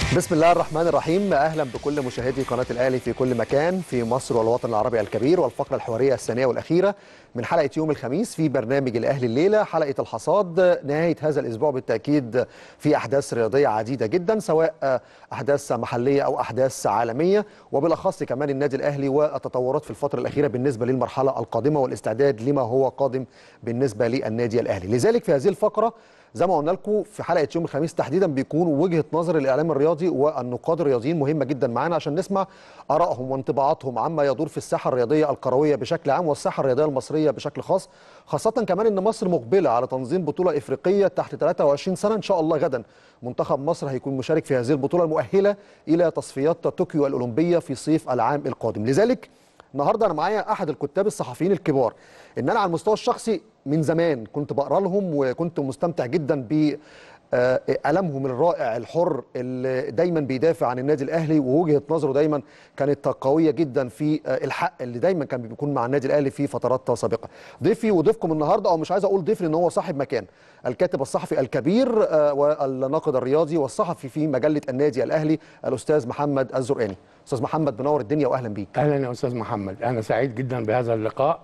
بسم الله الرحمن الرحيم اهلا بكل مشاهدي قناه الاهلي في كل مكان في مصر والوطن العربي الكبير والفقره الحواريه الثانيه والاخيره من حلقه يوم الخميس في برنامج الاهلي الليله حلقه الحصاد نهايه هذا الاسبوع بالتاكيد في احداث رياضيه عديده جدا سواء احداث محليه او احداث عالميه وبالاخص كمان النادي الاهلي والتطورات في الفتره الاخيره بالنسبه للمرحله القادمه والاستعداد لما هو قادم بالنسبه للنادي الاهلي لذلك في هذه الفقره زي ما قلنا لكم في حلقه يوم الخميس تحديدا بيكون وجهه نظر الاعلام الرياضي والنقاد الرياضيين مهمه جدا معانا عشان نسمع ارائهم وانطباعاتهم عما يدور في الساحه الرياضيه الكرويه بشكل عام والساحه الرياضيه المصريه بشكل خاص خاصه كمان ان مصر مقبله على تنظيم بطوله افريقيه تحت 23 سنه ان شاء الله غدا منتخب مصر هيكون مشارك في هذه البطوله المؤهله الى تصفيات طوكيو الاولمبيه في صيف العام القادم لذلك النهارده انا معايا احد الكتاب الصحفيين الكبار ان انا على المستوى الشخصي من زمان كنت بقرا لهم وكنت مستمتع جدا ب قلمهم الرائع الحر اللي دايما بيدافع عن النادي الاهلي ووجهه نظره دايما كانت قويه جدا في الحق اللي دايما كان بيكون مع النادي الاهلي في فترات سابقه. ضيفي وضيفكم النهارده او مش عايز اقول ضيف لان هو صاحب مكان الكاتب الصحفي الكبير والناقد الرياضي والصحفي في مجله النادي الاهلي الاستاذ محمد الزرقاني. استاذ محمد منور الدنيا واهلا بيك. اهلا يا استاذ محمد انا سعيد جدا بهذا اللقاء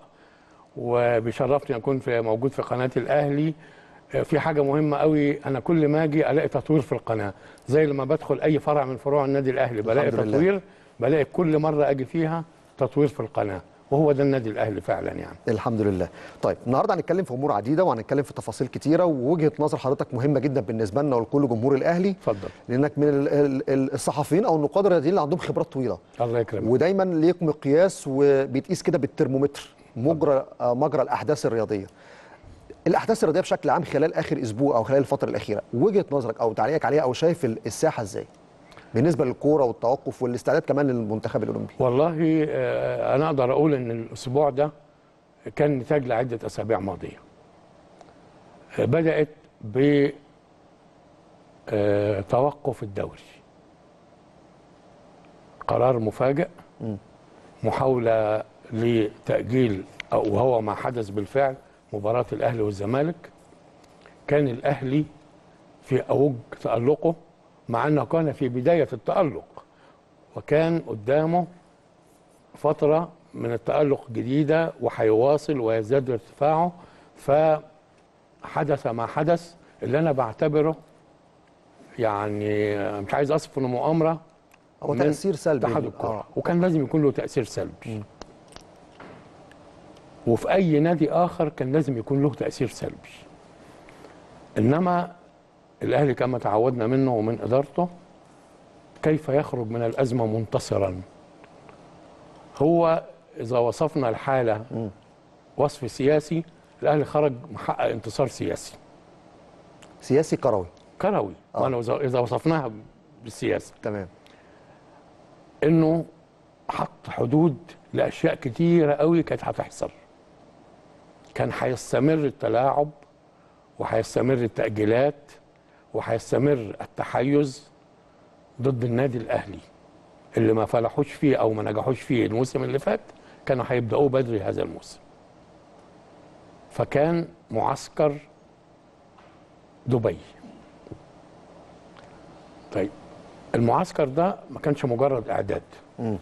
وبيشرفني اكون في موجود في قناه الاهلي في حاجه مهمه قوي انا كل ما اجي الاقي تطوير في القناه زي لما بدخل اي فرع من فروع النادي الاهلي بلاقي تطوير بلاقي كل مره اجي فيها تطوير في القناه وهو ده النادي الاهلي فعلا يعني الحمد لله طيب النهارده هنتكلم في امور عديده وهنتكلم في تفاصيل كتيره ووجهه نظر حضرتك مهمه جدا بالنسبه لنا ولكل جمهور الاهلي اتفضل لانك من الصحفيين او النقاد الرياضيين اللي عندهم خبرات طويله الله يكرمك ودايما ليك مقياس وبيتقيس كده بالترمومتر مجرى مجرى الاحداث الرياضيه الاحداث الرياضيه بشكل عام خلال اخر اسبوع او خلال الفتره الاخيره وجهه نظرك او تعليقك عليها او شايف الساحه ازاي بالنسبه للكوره والتوقف والاستعداد كمان للمنتخب الاولمبي والله انا اقدر اقول ان الاسبوع ده كان نتاج لعده اسابيع ماضيه بدات ب توقف الدوري قرار مفاجئ محاوله لتاجيل او وهو ما حدث بالفعل مباراة الأهلي والزمالك كان الأهلي في أوج تألقه مع أنه كان في بداية التألق وكان قدامه فترة من التألق جديدة وهيواصل ويزداد ارتفاعه فحدث ما حدث اللي أنا بعتبره يعني مش عايز أصف إنه مؤامرة هو تأثير سلبي اتحاد الكورة آه. وكان لازم يكون له تأثير سلبي م. وفي اي نادي اخر كان لازم يكون له تاثير سلبي انما الاهلي كما تعودنا منه ومن ادارته كيف يخرج من الازمه منتصرا هو اذا وصفنا الحاله وصف سياسي الاهلي خرج محقق انتصار سياسي سياسي كروي كروي آه. وانا اذا وصفناها بالسياسه تمام انه حط حدود لاشياء كتيره قوي كانت هتحصل كان هيستمر التلاعب وهيستمر التأجيلات وهيستمر التحيز ضد النادي الأهلي اللي ما فلحوش فيه أو ما نجحوش فيه الموسم اللي فات كانوا هيبدأوه بدري هذا الموسم فكان معسكر دبي طيب المعسكر ده ما كانش مجرد إعداد م.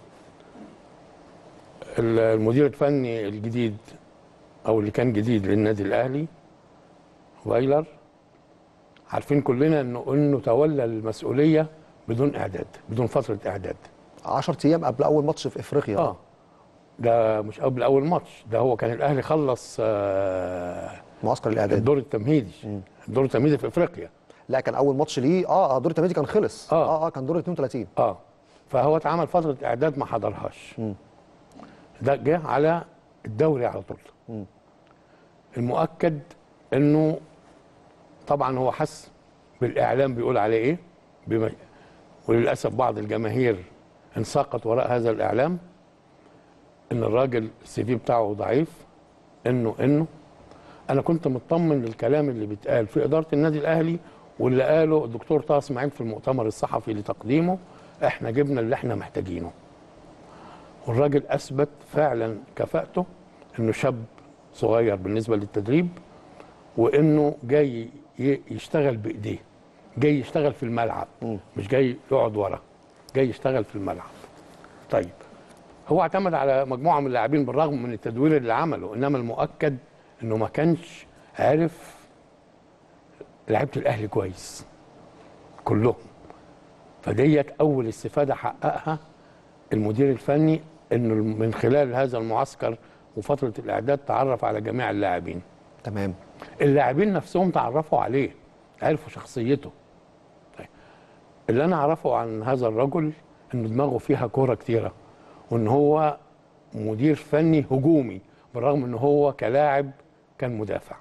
المدير الفني الجديد او اللي كان جديد للنادي الاهلي فايلر عارفين كلنا انه انه تولى المسؤوليه بدون اعداد بدون فتره اعداد 10 ايام قبل اول ماتش في افريقيا اه ده مش قبل اول ماتش ده هو كان الاهلي خلص آه معسكر الاعداد الدور التمهيدي الدور التمهيدي في افريقيا لا كان اول ماتش ليه اه الدور التمهيدي كان خلص اه اه, آه كان دور 32 اه فهو اتعمل فتره اعداد ما حضرهاش م. ده جه على الدوري على طول م. المؤكد انه طبعا هو حس بالاعلام بيقول عليه ايه بما وللاسف بعض الجماهير انساقت وراء هذا الاعلام ان الراجل السي في بتاعه ضعيف انه انه انا كنت مطمن للكلام اللي بيتقال في اداره النادي الاهلي واللي قاله الدكتور طه اسماعيل في المؤتمر الصحفي لتقديمه احنا جبنا اللي احنا محتاجينه والراجل اثبت فعلا كفاءته انه شاب صغير بالنسبه للتدريب وانه جاي يشتغل بايديه جاي يشتغل في الملعب مش جاي يقعد ورا جاي يشتغل في الملعب طيب هو اعتمد على مجموعه من اللاعبين بالرغم من التدوير اللي عمله انما المؤكد انه ما كانش عارف لعيبه الاهلي كويس كلهم فديت اول استفاده حققها المدير الفني انه من خلال هذا المعسكر وفتره الاعداد تعرف على جميع اللاعبين تمام اللاعبين نفسهم تعرفوا عليه عرفوا شخصيته طيب. اللي انا اعرفه عن هذا الرجل ان دماغه فيها كوره كتيره وان هو مدير فني هجومي بالرغم ان هو كلاعب كان مدافع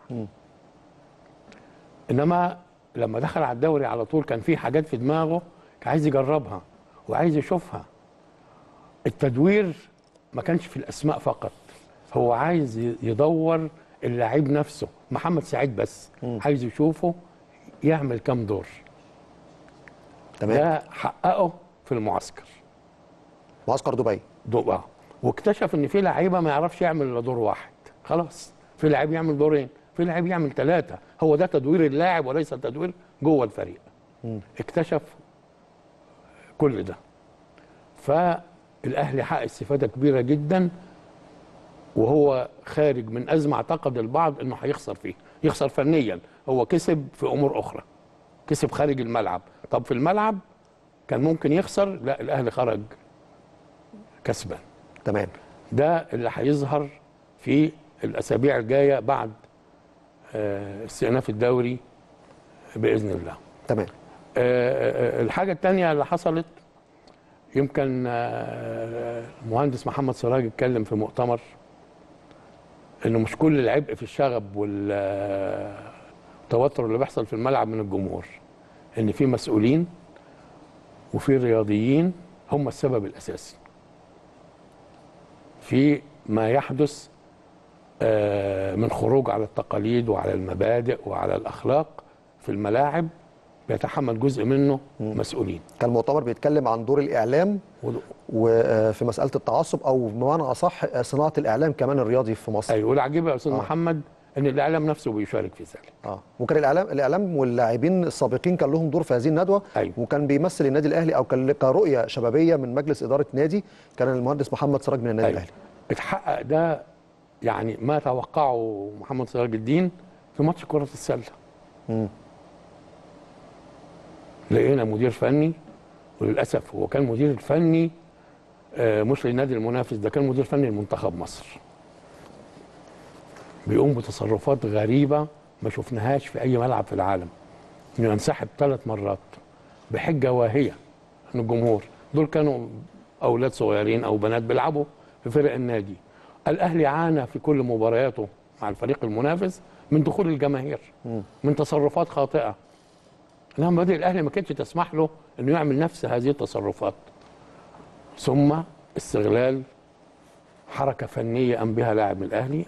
انما لما دخل على الدوري على طول كان في حاجات في دماغه كان عايز يجربها وعايز يشوفها التدوير ما كانش في الاسماء فقط هو عايز يدور اللاعب نفسه محمد سعيد بس عايز يشوفه يعمل كام دور تمام ده حققه في المعسكر معسكر دبي دو آه. واكتشف ان في لعيبه ما يعرفش يعمل الا دور واحد خلاص في لعيب يعمل دورين في لعيب يعمل ثلاثه هو ده تدوير اللاعب وليس تدوير جوه الفريق اكتشف كل ده فالاهلي حقق استفاده كبيره جدا وهو خارج من ازمه اعتقد البعض انه هيخسر فيه يخسر فنيا هو كسب في امور اخرى كسب خارج الملعب طب في الملعب كان ممكن يخسر لا الاهلي خرج كسبان تمام ده اللي هيظهر في الاسابيع الجايه بعد آه، استئناف الدوري باذن الله تمام آه، آه، الحاجه الثانيه اللي حصلت يمكن آه، المهندس محمد سراج اتكلم في مؤتمر انه مش كل العبء في الشغب والتوتر اللي بيحصل في الملعب من الجمهور ان في مسؤولين وفي رياضيين هم السبب الاساسي في ما يحدث آه، من خروج على التقاليد وعلى المبادئ وعلى الاخلاق في الملاعب بيتحمل جزء منه مسؤولين كان المؤتمر بيتكلم عن دور الاعلام ود- وفي مساله التعصب او بمعنى اصح صناعه الاعلام كمان الرياضي في مصر ايوه والعجيب يا استاذ آه. محمد ان الاعلام نفسه بيشارك في ذلك اه وكان الاعلام الاعلام واللاعبين السابقين كان لهم دور في هذه الندوه أيوة. وكان بيمثل النادي الاهلي او كان كرؤيه شبابيه من مجلس اداره نادي كان المهندس محمد سراج من النادي أيوة. الاهلي اتحقق ده يعني ما توقعه محمد سراج الدين في ماتش كرة السلة مم. لقينا مدير فني وللأسف هو كان مدير الفني آه، مش للنادي المنافس ده كان مدير فني لمنتخب مصر بيقوم بتصرفات غريبة ما شفناهاش في أي ملعب في العالم إنه ينسحب ثلاث مرات بحجة واهية من الجمهور دول كانوا أولاد صغيرين أو بنات بيلعبوا في فرق النادي الأهلي عانى في كل مبارياته مع الفريق المنافس من دخول الجماهير من تصرفات خاطئة انما مبادئ الاهلي ما كانتش تسمح له انه يعمل نفس هذه التصرفات ثم استغلال حركه فنيه قام بها لاعب الاهلي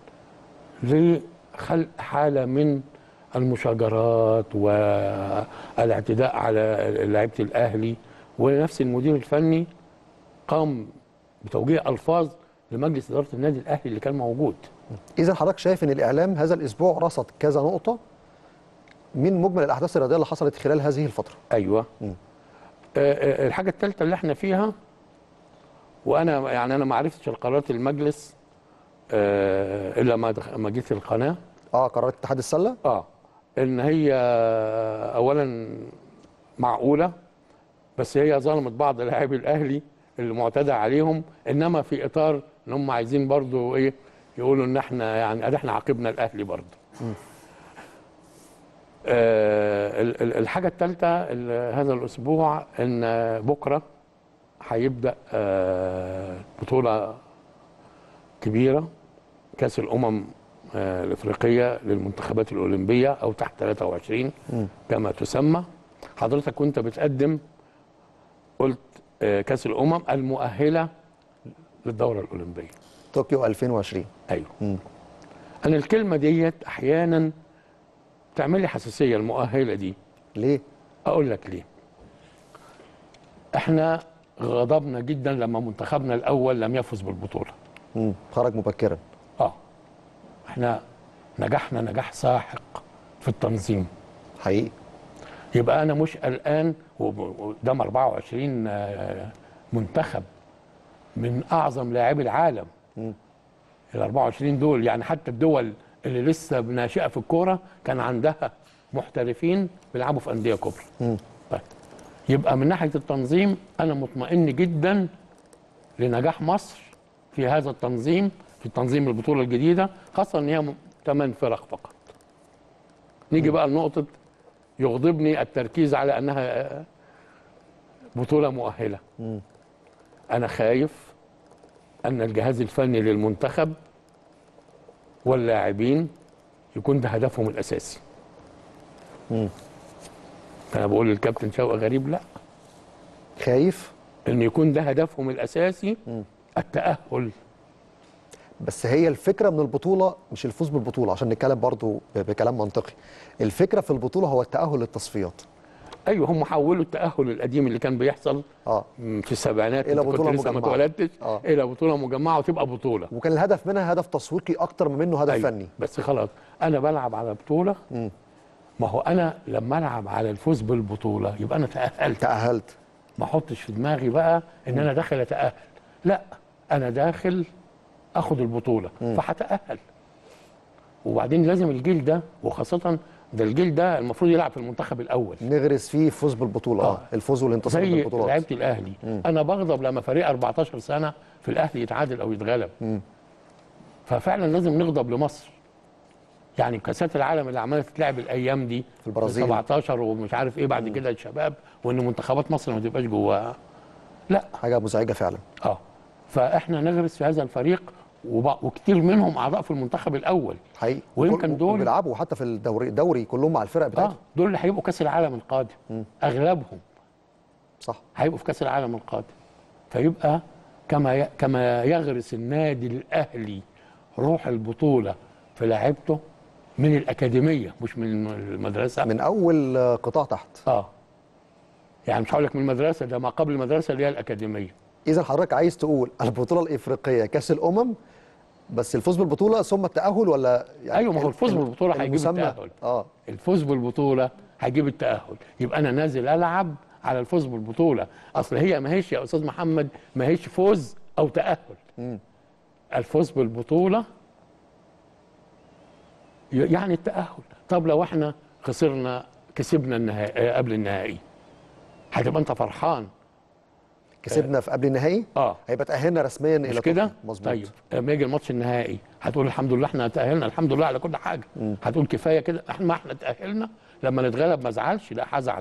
لخلق حاله من المشاجرات والاعتداء على لعيبه الاهلي ونفس المدير الفني قام بتوجيه الفاظ لمجلس اداره النادي الاهلي اللي كان موجود اذا حضرتك شايف ان الاعلام هذا الاسبوع رصد كذا نقطه من مجمل الاحداث الرياضيه اللي حصلت خلال هذه الفتره ايوه آه آه الحاجه الثالثه اللي احنا فيها وانا يعني انا ما عرفتش القرارات المجلس آه الا ما دخ- ما جيت القناه اه قرارات اتحاد السله اه ان هي اولا معقوله بس هي ظلمت بعض لاعبي الاهلي اللي معتدى عليهم انما في اطار ان هم عايزين برضو ايه يقولوا ان احنا يعني ادي احنا عاقبنا الاهلي برضو آه ال- ال- الحاجه الثالثه هذا الاسبوع ان بكره هيبدا آه بطوله كبيره كاس الامم آه، الافريقيه للمنتخبات الاولمبيه او تحت 23 كما تسمى حضرتك كنت بتقدم قلت آه، كاس الامم المؤهله للدوره الاولمبيه طوكيو 2020 ايوه مم. انا الكلمه ديت احيانا تعمل لي حساسيه المؤهله دي ليه اقول لك ليه احنا غضبنا جدا لما منتخبنا الاول لم يفز بالبطوله مم. خرج مبكرا اه احنا نجحنا نجاح ساحق في التنظيم حقيقي يبقى انا مش قلقان وقدام 24 آه، منتخب من اعظم لاعبي العالم ال 24 دول يعني حتى الدول اللي لسه ناشئه في الكوره كان عندها محترفين بيلعبوا في انديه كبرى طيب يبقى من ناحيه التنظيم انا مطمئن جدا لنجاح مصر في هذا التنظيم في تنظيم البطوله الجديده خاصه ان هي ثمان فرق فقط نيجي بقى لنقطه يغضبني التركيز على انها بطوله مؤهله انا خايف ان الجهاز الفني للمنتخب واللاعبين يكون ده هدفهم الاساسي انا بقول للكابتن شوقي غريب لا خايف ان يكون ده هدفهم الاساسي التاهل بس هي الفكره من البطوله مش الفوز بالبطوله عشان نتكلم برضو ب- بكلام منطقي الفكره في البطوله هو التاهل للتصفيات ايوه هم حولوا التاهل القديم اللي كان بيحصل اه في السبعينات إلى أنت كنت بطولة لسه ما مجمعة. اتولدتش آه. الى بطوله مجمعه وتبقى بطوله وكان الهدف منها هدف تسويقي اكتر من منه هدف أيوة. فني بس خلاص انا بلعب على بطوله ما هو انا لما العب على الفوز بالبطوله يبقى انا تاهلت تاهلت ما احطش في دماغي بقى ان انا داخل اتاهل لا انا داخل اخد البطوله فهتاهل وبعدين لازم الجيل ده وخاصه ده الجيل ده المفروض يلعب في المنتخب الاول نغرس فيه فوز بالبطوله اه آه. الفوز والانتصار زي بالبطولات لعيبه الاهلي انا بغضب لما فريق 14 سنه في الاهلي يتعادل او يتغلب ففعلا لازم نغضب لمصر يعني كاسات العالم اللي عماله تتلعب الايام دي في البرازيل. 17 ومش عارف ايه بعد كده الشباب وان منتخبات مصر ما تبقاش جواها لا حاجه مزعجه فعلا اه فاحنا نغرس في هذا الفريق وب- وكتير منهم اعضاء في المنتخب الاول حقيقي ويمكن وكل- دول- وبيلعبوا حتى في الدوري الدوري كلهم مع الفرق اه بتاعتهم دول اللي هيبقوا كاس العالم القادم اغلبهم صح هيبقوا في كاس العالم القادم فيبقى كما ي... كما يغرس النادي الاهلي روح البطوله في لعيبته من الاكاديميه مش من المدرسه من اول آه، قطاع تحت اه يعني مش هقول لك من المدرسه ده ما قبل المدرسه اللي هي الاكاديميه اذا حضرتك عايز تقول البطوله الافريقيه كاس الامم بس الفوز بالبطوله ثم التاهل ولا يعني ايوه ما هو الفوز ال- بالبطوله هيجيب المسمى- التاهل اه الفوز بالبطوله هيجيب التاهل يبقى انا نازل العب على الفوز بالبطوله اصل هي ما هيش يا استاذ محمد ما هيش فوز او تاهل الفوز بالبطوله ي- يعني التاهل طب لو احنا خسرنا كسبنا النهائي قبل النهائي هتبقى انت فرحان كسبنا في قبل النهائي اه هيبقى تاهلنا رسميا مش الى كده طوكيو. مظبوط طيب لما يجي الماتش النهائي هتقول الحمد لله احنا تاهلنا الحمد لله على كل حاجه هتقول كفايه كده احنا ما احنا تاهلنا لما نتغلب ما ازعلش لا هزعل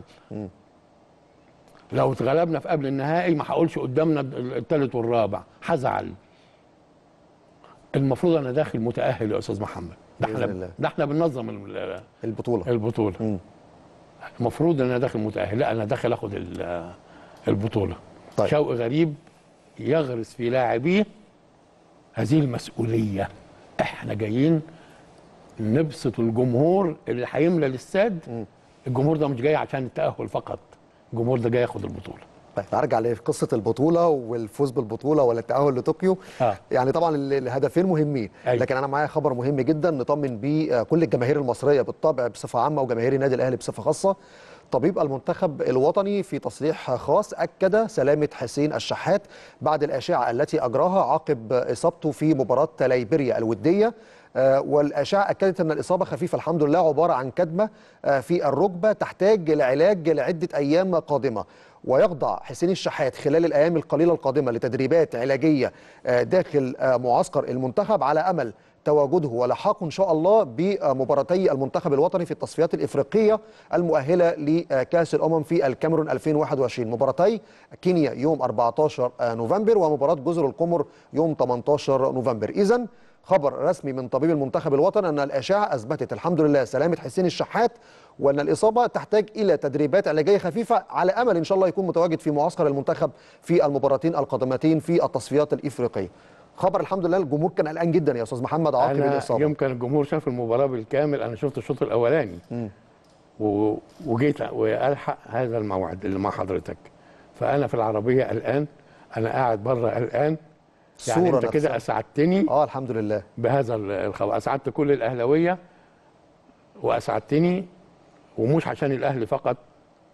لو اتغلبنا في قبل النهائي ما هقولش قدامنا الثالث والرابع هزعل المفروض انا داخل متاهل يا استاذ محمد ده بإذن احنا الله. ده احنا بننظم ال- البطوله البطوله المفروض ان انا داخل متاهل لا انا داخل اخد ال- البطوله طيب. شوقي غريب يغرس في لاعبيه هذه المسؤوليه احنا جايين نبسط الجمهور اللي هيملى الاستاد الجمهور ده مش جاي عشان التاهل فقط الجمهور ده جاي ياخد البطوله طيب ارجع لقصه البطوله والفوز بالبطوله ولا التاهل لطوكيو آه. يعني طبعا ال- الهدفين مهمين أيوة. لكن انا معايا خبر مهم جدا نطمن بيه آه، كل الجماهير المصريه بالطبع بصفه عامه وجماهير النادي الاهلي بصفه خاصه طبيب المنتخب الوطني في تصريح خاص اكد سلامه حسين الشحات بعد الاشعه التي اجراها عقب اصابته في مباراه ليبيريا الوديه آه، والاشعه اكدت ان الاصابه خفيفه الحمد لله عباره عن كدمه آه، في الركبه تحتاج لعلاج لعده ايام قادمه ويخضع حسين الشحات خلال الايام القليله القادمه لتدريبات علاجيه آه، داخل آه، معسكر المنتخب على امل تواجده ولحاقه ان شاء الله بمباراتي المنتخب الوطني في التصفيات الافريقيه المؤهله لكاس الامم في الكاميرون 2021 مباراتي كينيا يوم 14 نوفمبر ومباراه جزر القمر يوم 18 نوفمبر اذا خبر رسمي من طبيب المنتخب الوطني ان الاشعه اثبتت الحمد لله سلامه حسين الشحات وان الاصابه تحتاج الى تدريبات علاجيه خفيفه على امل ان شاء الله يكون متواجد في معسكر المنتخب في المباراتين القادمتين في التصفيات الافريقيه. خبر الحمد لله الجمهور كان قلقان جدا يا استاذ محمد عقب انا الاصابه. يمكن الجمهور شاف المباراه بالكامل انا شفت الشوط الاولاني و... وجيت والحق هذا الموعد اللي مع حضرتك فانا في العربيه قلقان انا قاعد بره قلقان يعني الصورة انت كده نفسها. اسعدتني اه الحمد لله بهذا ال- الخبر اسعدت كل الاهلاويه واسعدتني ومش عشان الاهلي فقط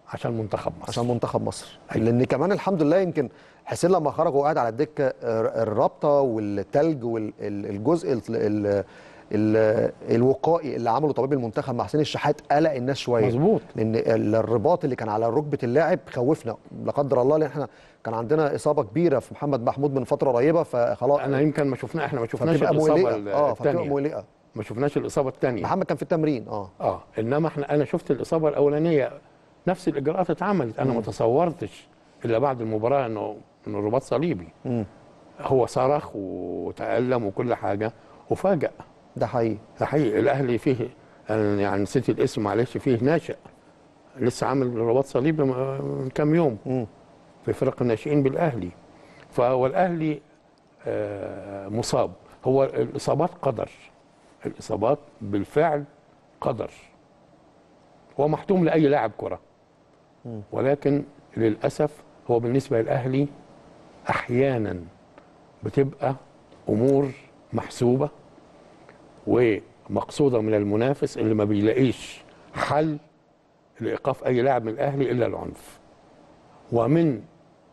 عشان منتخب مصر عشان منتخب مصر لان كمان الحمد لله يمكن حسين لما خرج وقعد على الدكه آه، الرابطه والتلج والجزء ال ال ال الوقائي اللي عمله طبيب المنتخب مع حسين الشحات قلق الناس شويه مظبوط. لان ال- الرباط اللي كان على ركبه اللاعب خوفنا لا قدر الله لان احنا كان عندنا اصابه كبيره في محمد محمود من فتره قريبه فخلاص انا يمكن ما شفنا احنا ما شفناش فبتبقى الاصابه مقلقه اه فبتبقى الثانيه مقلقه ما شفناش الاصابه الثانيه محمد كان في التمرين اه اه انما احنا انا شفت الاصابه الاولانيه نفس الاجراءات اتعملت انا ما تصورتش الا بعد المباراه انه انه رباط صليبي مم. هو صرخ وتالم وكل حاجه وفاجأ ده حقيقي ده حقيقي الاهلي فيه أنا يعني نسيت الاسم معلش فيه ناشئ لسه عامل رباط صليبي من كام يوم مم. في فرق الناشئين بالاهلي فهو الاهلي آه، مصاب هو الاصابات قدر الاصابات بالفعل قدر هو محتوم لاي لاعب كره ولكن للاسف هو بالنسبه للاهلي احيانا بتبقى امور محسوبه ومقصوده من المنافس اللي ما بيلاقيش حل لايقاف اي لاعب من الاهلي الا العنف ومن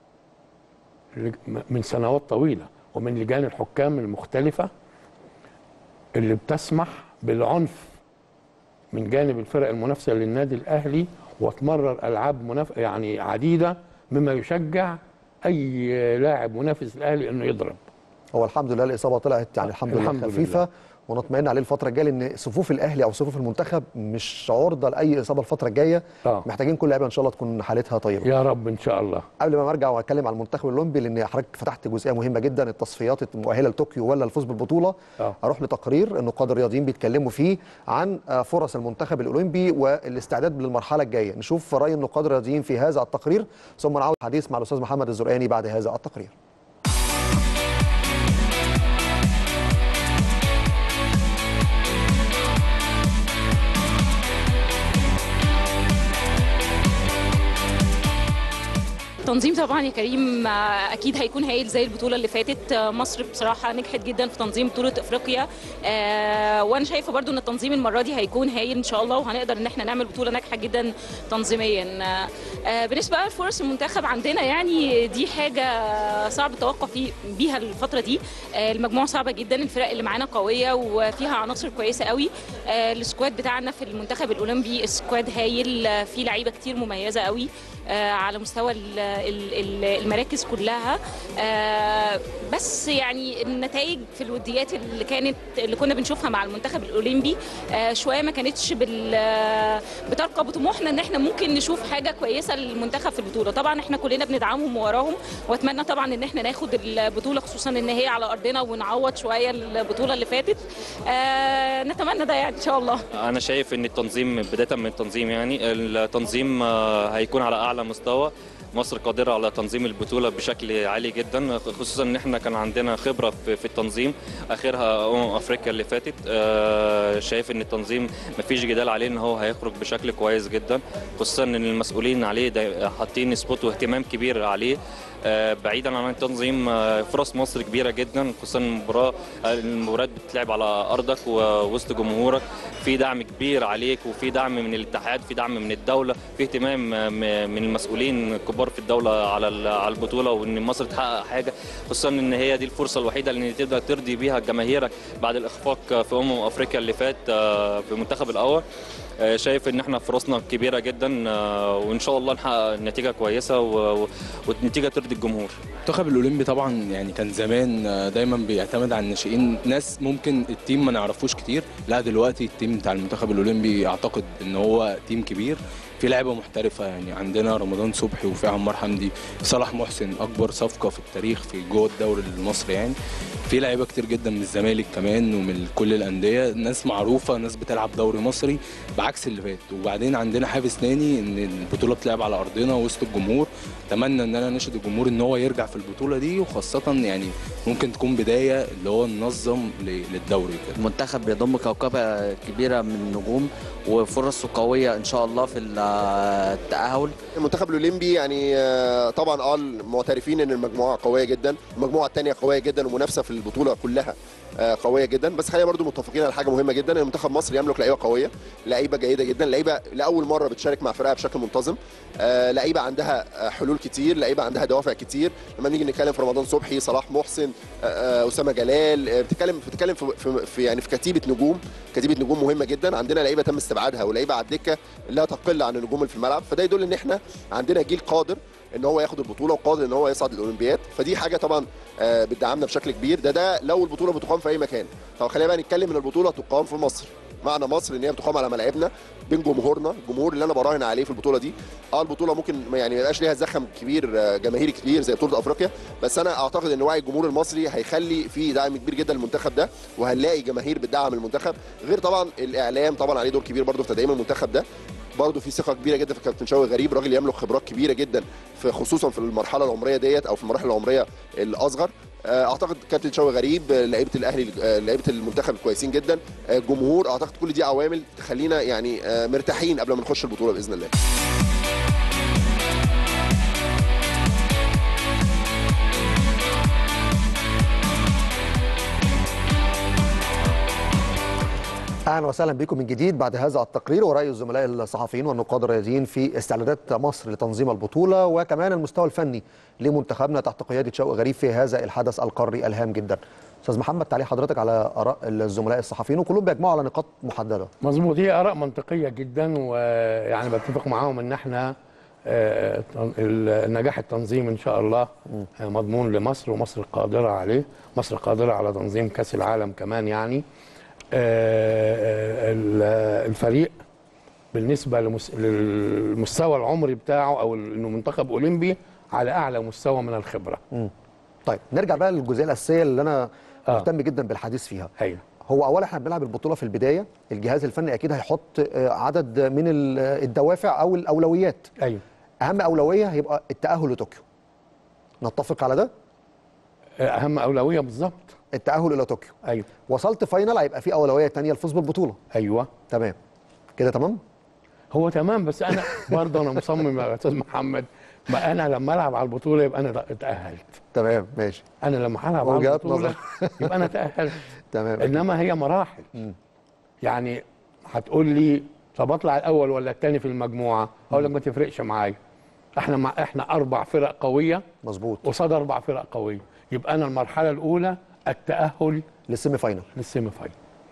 من سنوات طويله ومن لجان الحكام المختلفه اللي بتسمح بالعنف من جانب الفرق المنافسه للنادي الاهلي وتمرر العاب مناف... يعني عديده مما يشجع اي لاعب منافس الاهلي انه يضرب هو الحمد لله الاصابه طلعت يعني الحمد, الحمد لله خفيفه لله. ونطمئن عليه الفتره الجايه لان صفوف الاهلي او صفوف المنتخب مش عرضه لاي اصابه الفتره الجايه آه. محتاجين كل لعيبه ان شاء الله تكون حالتها طيبه يا رب ان شاء الله قبل ما ارجع واتكلم عن المنتخب الاولمبي لان حضرتك فتحت جزئيه مهمه جدا التصفيات المؤهله لطوكيو ولا الفوز بالبطوله آه. اروح لتقرير النقاد الرياضيين بيتكلموا فيه عن آه، فرص المنتخب الاولمبي والاستعداد للمرحله الجايه نشوف راي النقاد الرياضيين في هذا التقرير ثم نعود الحديث مع الاستاذ محمد الزرقاني بعد هذا التقرير تنظيم طبعا يا كريم آه، اكيد هيكون هايل زي البطوله اللي فاتت آه، مصر بصراحه نجحت جدا في تنظيم بطوله افريقيا آه، وانا شايفه برضو ان التنظيم المره دي هيكون هايل ان شاء الله وهنقدر ان احنا نعمل بطوله ناجحه جدا تنظيميا آه، آه، بالنسبه بقى لفرص المنتخب عندنا يعني دي حاجه صعب التوقع في بيها الفتره دي آه، المجموعه صعبه جدا الفرق اللي معانا قويه وفيها عناصر كويسه قوي آه، السكواد بتاعنا في المنتخب الاولمبي سكواد هايل آه، فيه لعيبه كتير مميزه قوي آه، على مستوى ال- ال- ال- المراكز كلها آه، بس يعني النتائج في الوديات اللي كانت اللي كنا بنشوفها مع المنتخب الاولمبي آه، شويه ما كانتش بال آه، بترقى بطموحنا ان احنا ممكن نشوف حاجه كويسه للمنتخب في البطوله طبعا احنا كلنا بندعمهم وراهم واتمنى طبعا ان احنا ناخد البطوله خصوصا ان هي على ارضنا ونعوض شويه البطوله اللي فاتت آه، نتمنى ده يعني ان شاء الله انا شايف ان التنظيم بدايه من التنظيم يعني التنظيم آه، هيكون على اعلى مستوى مصر قادره على تنظيم البطوله بشكل عالي جدا خصوصا ان احنا كان عندنا خبره في في التنظيم اخرها امم افريقيا اللي فاتت آه، شايف ان التنظيم مفيش جدال عليه ان هو هيخرج بشكل كويس جدا خصوصا ان المسؤولين عليه دا- حاطين سبوت واهتمام كبير عليه آه، بعيدا عن التنظيم آه، فرص مصر كبيره جدا خصوصا المباراه المباريات بتلعب على ارضك ووسط جمهورك في دعم كبير عليك وفي دعم من الاتحاد في دعم من الدوله في اهتمام آه، م- من المسؤولين الكبار في الدوله على ال- على البطوله وان مصر تحقق حاجه خصوصا ان هي دي الفرصه الوحيده اللي تقدر ترضي بيها جماهيرك بعد الاخفاق في امم افريقيا اللي فات آه، في المنتخب الاول آه، شايف ان احنا فرصنا كبيره جدا آه، وان شاء الله نحقق نتيجه كويسه و- و- والنتيجه ترضي الجمهور المنتخب الاولمبي طبعا يعني كان زمان آه، دايما بيعتمد على الناشئين ناس ممكن التيم ما نعرفوش كتير لا دلوقتي التيم بتاع المنتخب الاولمبي اعتقد ان هو تيم كبير في لعيبه محترفه يعني عندنا رمضان صبحي وفي عمار حمدي صلاح محسن اكبر صفقه في التاريخ في جوه الدوري المصري يعني في لعيبه كتير جدا من الزمالك كمان ومن كل الانديه ناس معروفه ناس بتلعب دوري مصري بعكس اللي فات وبعدين عندنا حافز تاني ان البطوله بتلعب على ارضنا وسط الجمهور اتمنى ان انا نشد الجمهور ان هو يرجع في البطوله دي وخاصه يعني ممكن تكون بدايه اللي هو ننظم ل- للدوري كده المنتخب بيضم كوكبة كبيرة من النجوم وفرصه قوية إن شاء الله في التأهل المنتخب الاولمبي يعني آه، طبعا اه معترفين ان المجموعه قويه جدا المجموعه الثانيه قويه جدا ومنافسه في البطوله كلها آه، قويه جدا بس خلينا برضو متفقين على حاجه مهمه جدا ان منتخب مصر يملك لعيبه قويه لعيبه جيده جدا لعيبه لاول مره بتشارك مع فرقها بشكل منتظم آه، لعيبه عندها آه، حلول كتير لعيبه عندها دوافع كتير لما نيجي نتكلم في رمضان صبحي صلاح محسن آه، آه، اسامه جلال آه، بتتكلم بتتكلم في, في, في يعني في كتيبه نجوم كتيبه نجوم مهمه جدا عندنا لعيبه تم استبعادها ولعيبه على الدكه لا تقل عن النجوم اللي في الملعب فده يدل ان احنا عندنا جيل قادر ان هو ياخد البطوله وقادر ان هو يصعد الاولمبياد فدي حاجه طبعا آه، بتدعمنا بشكل كبير ده ده لو البطوله بتقام في اي مكان طب خلينا بقى نتكلم ان البطوله تقام في مصر معنى مصر ان هي بتقام على ملاعبنا بين جمهورنا الجمهور اللي انا براهن عليه في البطوله دي اه البطوله ممكن ما- يعني ما يبقاش ليها زخم كبير آه، جماهيري كبير زي بطوله افريقيا بس انا اعتقد ان وعي الجمهور المصري هيخلي في دعم كبير جدا للمنتخب ده وهنلاقي جماهير بتدعم المنتخب غير طبعا الاعلام طبعا عليه دور كبير برضه في تدعيم المنتخب ده برضه في ثقه كبيره جدا في كابتن شوقي غريب راجل يملك خبرات كبيره جدا في خصوصا في المرحله العمريه ديت او في المراحل العمريه الاصغر آه، اعتقد كابتن شوقي غريب آه، لعيبه الاهلي آه، لعيبه المنتخب كويسين جدا آه، الجمهور اعتقد كل دي عوامل تخلينا يعني آه، مرتاحين قبل ما نخش البطوله باذن الله اهلا وسهلا بكم من جديد بعد هذا التقرير وراي الزملاء الصحفيين والنقاد الرياضيين في استعدادات مصر لتنظيم البطوله وكمان المستوى الفني لمنتخبنا تحت قياده شوقي غريب في هذا الحدث القاري الهام جدا. استاذ محمد تعليق حضرتك على اراء الزملاء الصحفيين وكلهم بيجمعوا على نقاط محدده. مظبوط هي اراء منطقيه جدا ويعني بتفق معاهم ان احنا آه، النجاح التنظيم ان شاء الله آه، مضمون لمصر ومصر قادره عليه مصر قادره على تنظيم كاس العالم كمان يعني آه، ال- الفريق بالنسبه لمس- للمستوى العمري بتاعه او انه منتخب اولمبي على اعلى مستوى من الخبره طيب نرجع بقى للجزئيه الاساسيه اللي انا آه. مهتم جدا بالحديث فيها. ايوه هو اولا احنا بنلعب البطوله في البدايه الجهاز الفني اكيد هيحط آه، عدد من ال- الدوافع او الاولويات. ايوه اهم اولويه هيبقى التاهل لطوكيو. نتفق على ده؟ اهم اولويه بالظبط التاهل الى طوكيو. ايوه وصلت فاينل هيبقى في اولويه تانية الفوز بالبطوله ايوه تمام كده تمام هو تمام بس انا برضه انا مصمم يا استاذ محمد ما انا لما العب على البطوله يبقى انا اتاهلت تمام ماشي انا لما هلعب على وجهات البطوله نظر. يبقى انا اتاهلت تمام انما هي مراحل يعني هتقول لي طب اطلع الاول ولا الثاني في المجموعه اقول لك ما تفرقش معايا احنا مع احنا اربع فرق قويه مظبوط قصاد اربع فرق قويه يبقى انا المرحله الاولى التاهل للسيمي فاينل للسيمي فاينل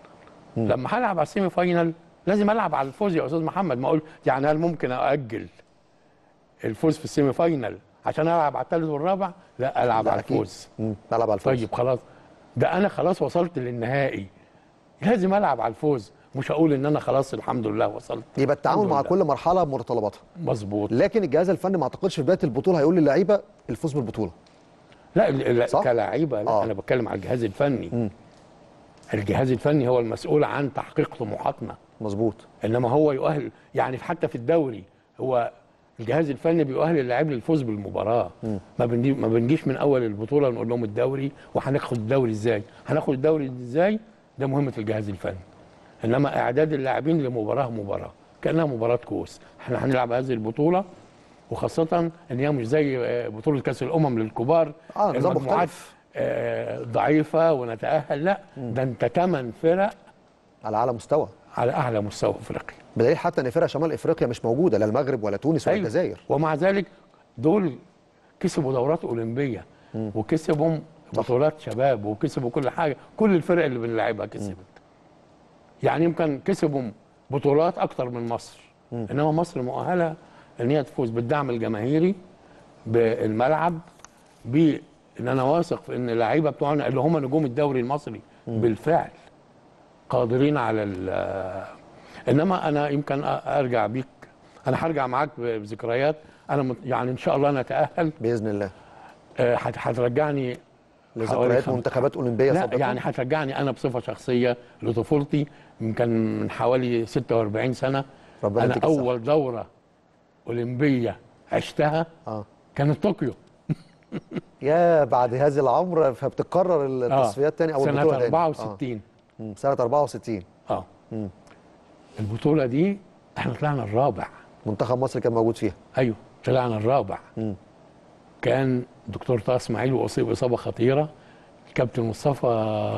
لما هلعب على السيمي فاينل لازم العب على الفوز يا استاذ محمد ما اقول يعني هل ممكن ااجل الفوز في السيمي فاينل عشان العب على الثالث والرابع لا العب لا، على أكيد. الفوز مم، نلعب على الفوز طيب خلاص ده انا خلاص وصلت للنهائي لازم العب على الفوز مش هقول ان انا خلاص الحمد لله وصلت يبقى التعامل الحمد مع لله. كل مرحله بمتطلباتها مظبوط لكن الجهاز الفني ما اعتقدش في بدايه البطوله هيقول للعيبه الفوز بالبطوله لا ال- لا صح؟ كلاعيبه لا آه. انا بتكلم على الجهاز الفني مم. الجهاز الفني هو المسؤول عن تحقيق طموحاتنا مظبوط انما هو يؤهل يعني حتى في الدوري هو الجهاز الفني بيؤهل اللاعب للفوز بالمباراه ما بنجي ما بنجيش من اول البطوله نقول لهم الدوري وهناخد الدوري ازاي هناخد الدوري ازاي ده مهمه الجهاز الفني انما اعداد اللاعبين لمباراه مباراه كانها مباراه كوس احنا هنلعب هذه البطوله وخاصه ان هي مش زي آه، بطوله كاس الامم للكبار آه، نظام المجموعات، مختلف. آه، ضعيفه ونتاهل لا ده انت ثمان فرق على اعلى مستوى على اعلى مستوى افريقيا بدليل حتى ان فرق شمال افريقيا مش موجوده لا المغرب ولا تونس ولا أيوة. الجزائر ومع ذلك دول كسبوا دورات اولمبيه وكسبوا بطولات شباب وكسبوا كل حاجه كل الفرق اللي بنلعبها كسبت يعني يمكن كسبوا بطولات اكتر من مصر انما مصر مؤهله ان هي تفوز بالدعم الجماهيري بالملعب بان انا واثق في ان اللعيبه بتوعنا اللي هم نجوم الدوري المصري بالفعل قادرين على ال- انما انا يمكن أ- ارجع بيك انا هرجع معاك ب- بذكريات انا مت- يعني ان شاء الله نتاهل باذن الله آه، هت- هترجعني حوالي لذكريات خم- منتخبات اولمبيه لا سابقة. يعني هترجعني انا بصفه شخصيه لطفولتي يمكن من حوالي 46 سنه ربنا انا يديك الصحة. اول دوره اولمبيه عشتها اه كانت طوكيو يا بعد هذا العمر فبتكرر التصفيات تاني او سنه البطوله تاني 64 آه. مم، سنه 64 اه, البطوله دي احنا طلعنا الرابع منتخب مصر كان موجود فيها ايوه طلعنا الرابع مم. كان دكتور طه اسماعيل واصيب اصابه خطيره كابتن مصطفى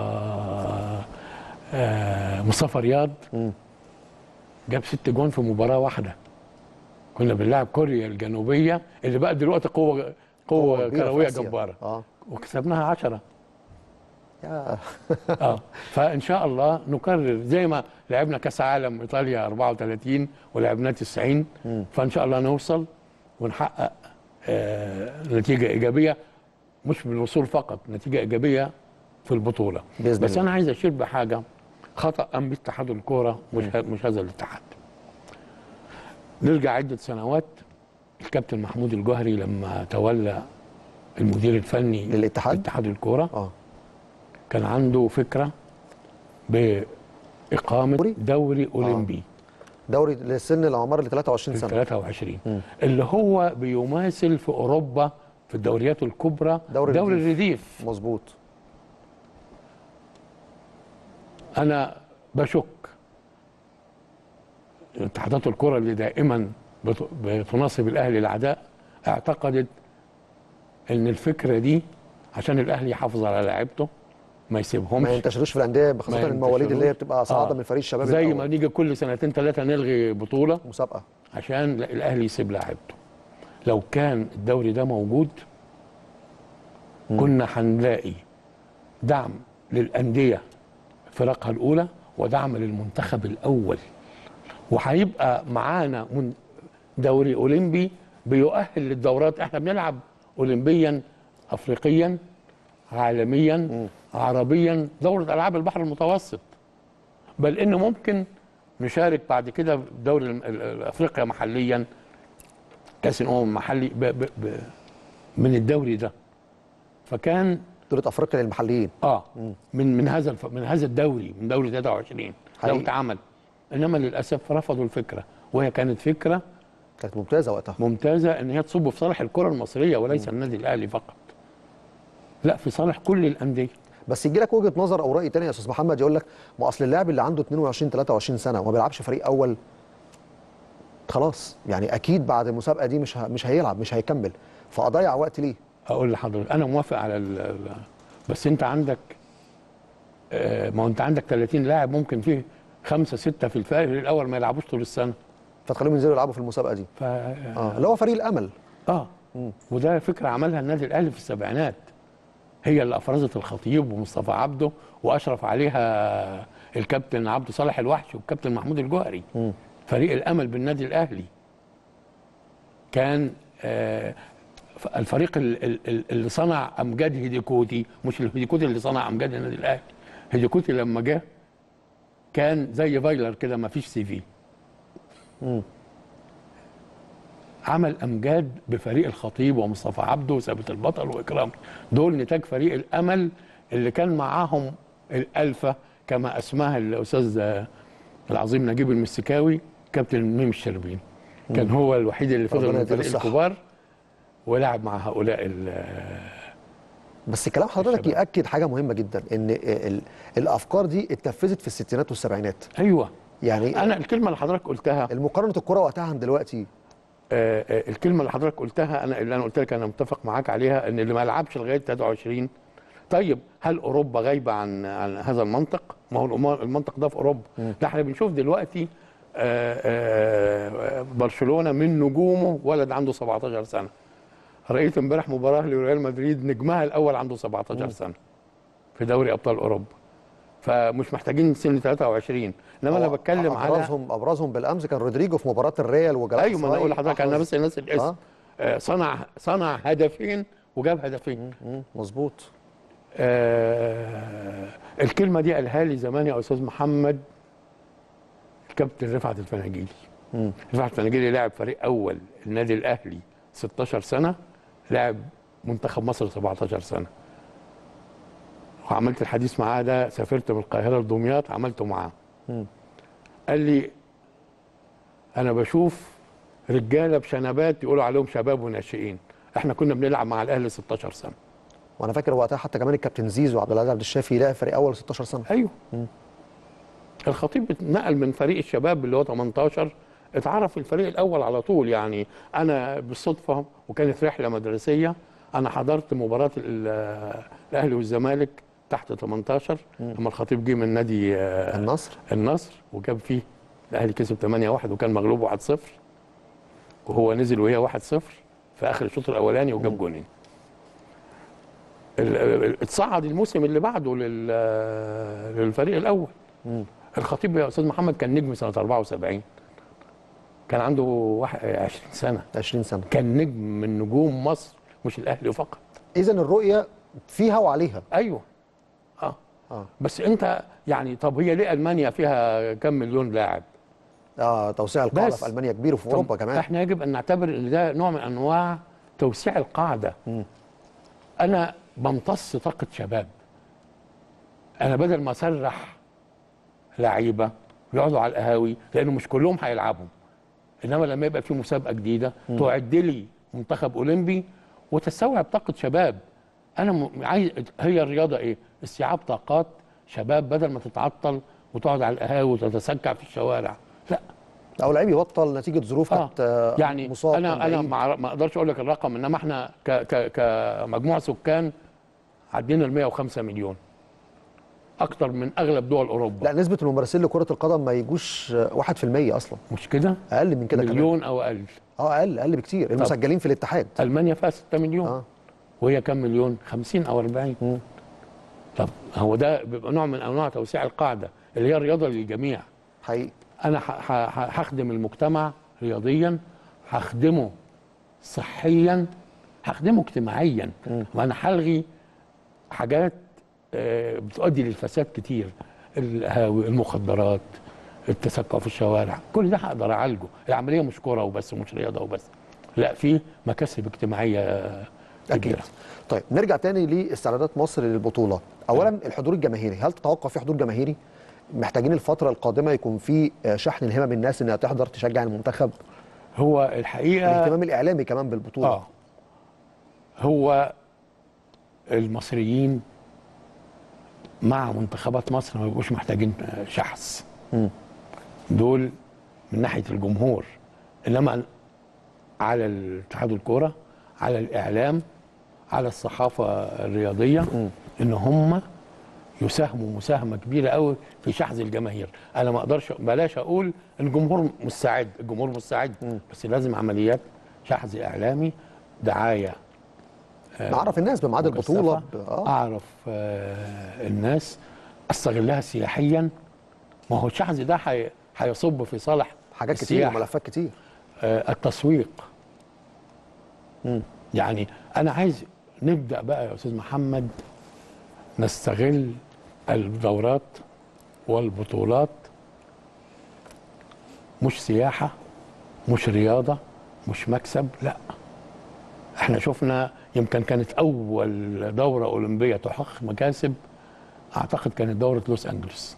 آه، مصطفى رياض جاب ست جوان في مباراه واحده كنا بنلعب كوريا الجنوبيه اللي بقى دلوقتي قوه قوه كبيرة في كرويه آسيا. جباره اه وكسبناها عشرة يا اه فان شاء الله نكرر زي ما لعبنا كاس عالم ايطاليا 34 ولعبناه 90 فان شاء الله نوصل ونحقق آه نتيجه ايجابيه مش بالوصول فقط نتيجه ايجابيه في البطوله بإذن بس الله. انا عايز اشير بحاجه خطا قام به اتحاد الكوره مش ه- مش هذا الاتحاد نرجع عده سنوات الكابتن محمود الجوهري لما تولى المدير الفني للاتحاد؟ اتحاد الكوره اه كان عنده فكره باقامه دوري؟ دوري اولمبي دوري لسن الاعمار اللي 23 في سنه 23 اللي هو بيماثل في اوروبا في الدوريات الكبرى دوري دوري الريف. الرديف مظبوط انا بشك اتحادات الكره اللي دائما بت- بتناصب الاهلي العداء اعتقدت ان الفكره دي عشان الاهلي يحافظ على لعيبته ما يسيبهمش ما ينتشروش في الانديه بخاصه ما المواليد اللي هي ينتشروش. بتبقى صاعده آه. من فريق الشباب زي الأول. ما نيجي كل سنتين ثلاثه نلغي بطوله مسابقه عشان لا- الاهلي يسيب لاعيبته لو كان الدوري ده موجود كنا هنلاقي دعم للانديه فرقها الاولى ودعم للمنتخب الاول وهيبقى معانا من دوري اولمبي بيؤهل للدورات احنا بنلعب اولمبيا افريقيا عالميا عربيا دوره العاب البحر المتوسط بل ان ممكن نشارك بعد كده في دوري ال- ال- ال- افريقيا محليا كاس الامم المحلي ب ب ب من الدوري ده فكان بطوله افريقيا للمحليين اه من من هذا الف... من هذا الدوري من دوري 23 لو حقيقي. اتعمل انما للاسف رفضوا الفكره وهي كانت فكره كانت ممتازه وقتها ممتازه ان هي تصب في صالح الكره المصريه وليس النادي الاهلي فقط لا في صالح كل الانديه بس يجي لك وجهه نظر او راي تاني يا استاذ محمد يقول لك ما اصل اللاعب اللي عنده 22 23 سنه وما بيلعبش فريق اول خلاص يعني اكيد بعد المسابقه دي مش ه... مش هيلعب مش هيكمل فاضيع وقت ليه اقول لحضرتك انا موافق على ال... ال- بس انت عندك آه، ما هو انت عندك 30 لاعب ممكن فيه خمسه سته في الفريق الاول ما يلعبوش طول السنه فتخليهم ينزلوا يلعبوا في المسابقه دي ف اه اللي هو فريق الامل اه وده فكره عملها النادي الاهلي في السبعينات هي اللي افرزت الخطيب ومصطفى عبده واشرف عليها الكابتن عبد صالح الوحش والكابتن محمود الجوهري فريق الامل بالنادي الاهلي كان آه ف- الفريق ال- ال- ال- اللي صنع امجاد هيديكوتي مش الهيديكوتي اللي صنع امجاد النادي الاهلي هيديكوتي لما جه كان زي فايلر كده ما فيش سي في عمل امجاد بفريق الخطيب ومصطفى عبده وثابت البطل واكرام دول نتاج فريق الامل اللي كان معاهم الالفه كما اسماها الاستاذ آه، العظيم نجيب المسكاوي كابتن ميم الشربين كان هو الوحيد اللي فضل ربنا من يديله فريق الصحة. الكبار ولعب مع هؤلاء ال- بس كلام حضرتك الشباب. ياكد حاجه مهمه جدا ان ال... الافكار دي اتنفذت في الستينات والسبعينات ايوه يعني انا الكلمه اللي حضرتك قلتها المقارنه الكره وقتها عن دلوقتي آه، آه، الكلمه اللي حضرتك قلتها انا اللي انا قلت لك انا متفق معاك عليها ان اللي ما لعبش لغايه 23 طيب هل اوروبا غايبه عن عن هذا المنطق؟ ما هو الأمور- المنطق ده في اوروبا ده احنا بنشوف دلوقتي آه، آه، برشلونه من نجومه ولد عنده 17 سنه رايت امبارح مباراه لريال مدريد نجمها الاول عنده 17 سنه في دوري ابطال اوروبا فمش محتاجين سن 23 انما انا هو بتكلم على ابرزهم ابرزهم بالامس كان رودريجو في مباراه الريال وجلاله ايوه ما انا اقول لحضرتك انا بس الناس الاسم آه. آه. صنع صنع هدفين وجاب هدفين مظبوط آه الكلمه دي قالها لي زمان يا استاذ محمد الكابتن رفعت الفناجيلي رفعت الفناجيلي لاعب فريق اول النادي الاهلي 16 سنه لاعب منتخب مصر 17 سنه وعملت الحديث معاه ده سافرت من القاهره لدمياط عملته معاه قال لي انا بشوف رجاله بشنبات يقولوا عليهم شباب وناشئين احنا كنا بنلعب مع الاهلي 16 سنه وانا فاكر وقتها حتى كمان الكابتن زيزو عبد العزيز عبد الشافي لاعب فريق اول 16 سنه ايوه الخطيب اتنقل من فريق الشباب اللي هو 18 اتعرف في الفريق الاول على طول يعني انا بالصدفه وكانت رحله مدرسيه انا حضرت مباراه ال- الاهلي والزمالك تحت 18 لما الخطيب جه من نادي آه، النصر النصر وجاب فيه الاهلي كسب 8-1 وكان مغلوب 1-0 وهو نزل وهي 1-0 في اخر الشوط الاولاني وجاب جونين ال- ال- اتصعد الموسم اللي بعده لل- للفريق الاول الخطيب يا استاذ محمد كان نجم سنه 74 كان عنده واحد- 20 سنه 20 سنه كان نجم من نجوم مصر مش الاهلي فقط اذا الرؤيه فيها وعليها ايوه اه اه بس انت يعني طب هي ليه المانيا فيها كم مليون لاعب اه توسيع القاعده بس. في المانيا كبير وفي طب اوروبا كمان احنا يجب ان نعتبر ان ده نوع من انواع توسيع القاعده انا بمتص طاقه شباب انا بدل ما اسرح لعيبه يقعدوا على القهاوي لانه مش كلهم هيلعبوا انما لما يبقى في مسابقه جديده تعد لي منتخب اولمبي وتستوعب طاقه شباب انا م... عايز هي الرياضه ايه استيعاب طاقات شباب بدل ما تتعطل وتقعد على القهاوي وتتسكع في الشوارع لا او لعيب يبطل نتيجه ظروف آه. كانت آه، يعني مصاب انا كان انا بعيد. ما أعرف- ما اقدرش اقول لك الرقم انما احنا ك ك كمجموع سكان عدينا ال 105 مليون اكتر من اغلب دول اوروبا لا نسبه الممارسين لكره القدم ما يجوش آه، 1% اصلا مش كده اقل من كده كمان مليون او اقل اه اقل اقل بكتير المسجلين في الاتحاد المانيا فيها 6 مليون اه وهي كم مليون 50 او 40 طب هو ده بيبقى نوع من انواع توسيع القاعده اللي هي الرياضه للجميع حقيقي انا ح- ح- ح- هخدم المجتمع رياضيا هخدمه صحيا هخدمه اجتماعيا وانا هلغي حاجات آه، بتؤدي للفساد كتير القهاوي المخدرات التسكع في الشوارع كل ده هقدر اعالجه العمليه مش كوره وبس ومش رياضه وبس لا في مكاسب اجتماعيه اكيد كبيره طيب نرجع تاني لاستعدادات مصر للبطوله اولا الحضور الجماهيري هل تتوقع في حضور جماهيري محتاجين الفتره القادمه يكون في آه، شحن الهمم الناس انها تحضر تشجع المنتخب هو الحقيقه الاهتمام الاعلامي كمان بالبطوله اه هو المصريين مع منتخبات مصر ما بيبقوش محتاجين شحذ دول من ناحيه الجمهور انما على الاتحاد الكوره على الاعلام على الصحافه الرياضيه ان هم يساهموا مساهمه كبيره قوي في شحذ الجماهير انا ما اقدرش بلاش اقول ان الجمهور مستعد الجمهور مستعد بس لازم عمليات شحذ اعلامي دعايه نعرف الناس بميعاد البطوله ب- مكثفة. اه اعرف آه الناس استغلها سياحيا ما هو الشحذ ده حي- هيصب في صالح حاجات كتير السياحة. ملفات كتير آه التسويق يعني انا عايز نبدا بقى يا استاذ محمد نستغل الدورات والبطولات مش سياحه مش رياضه مش مكسب لا احنا شفنا يمكن كانت اول دوره اولمبيه تحقق مكاسب اعتقد كانت دوره لوس انجلوس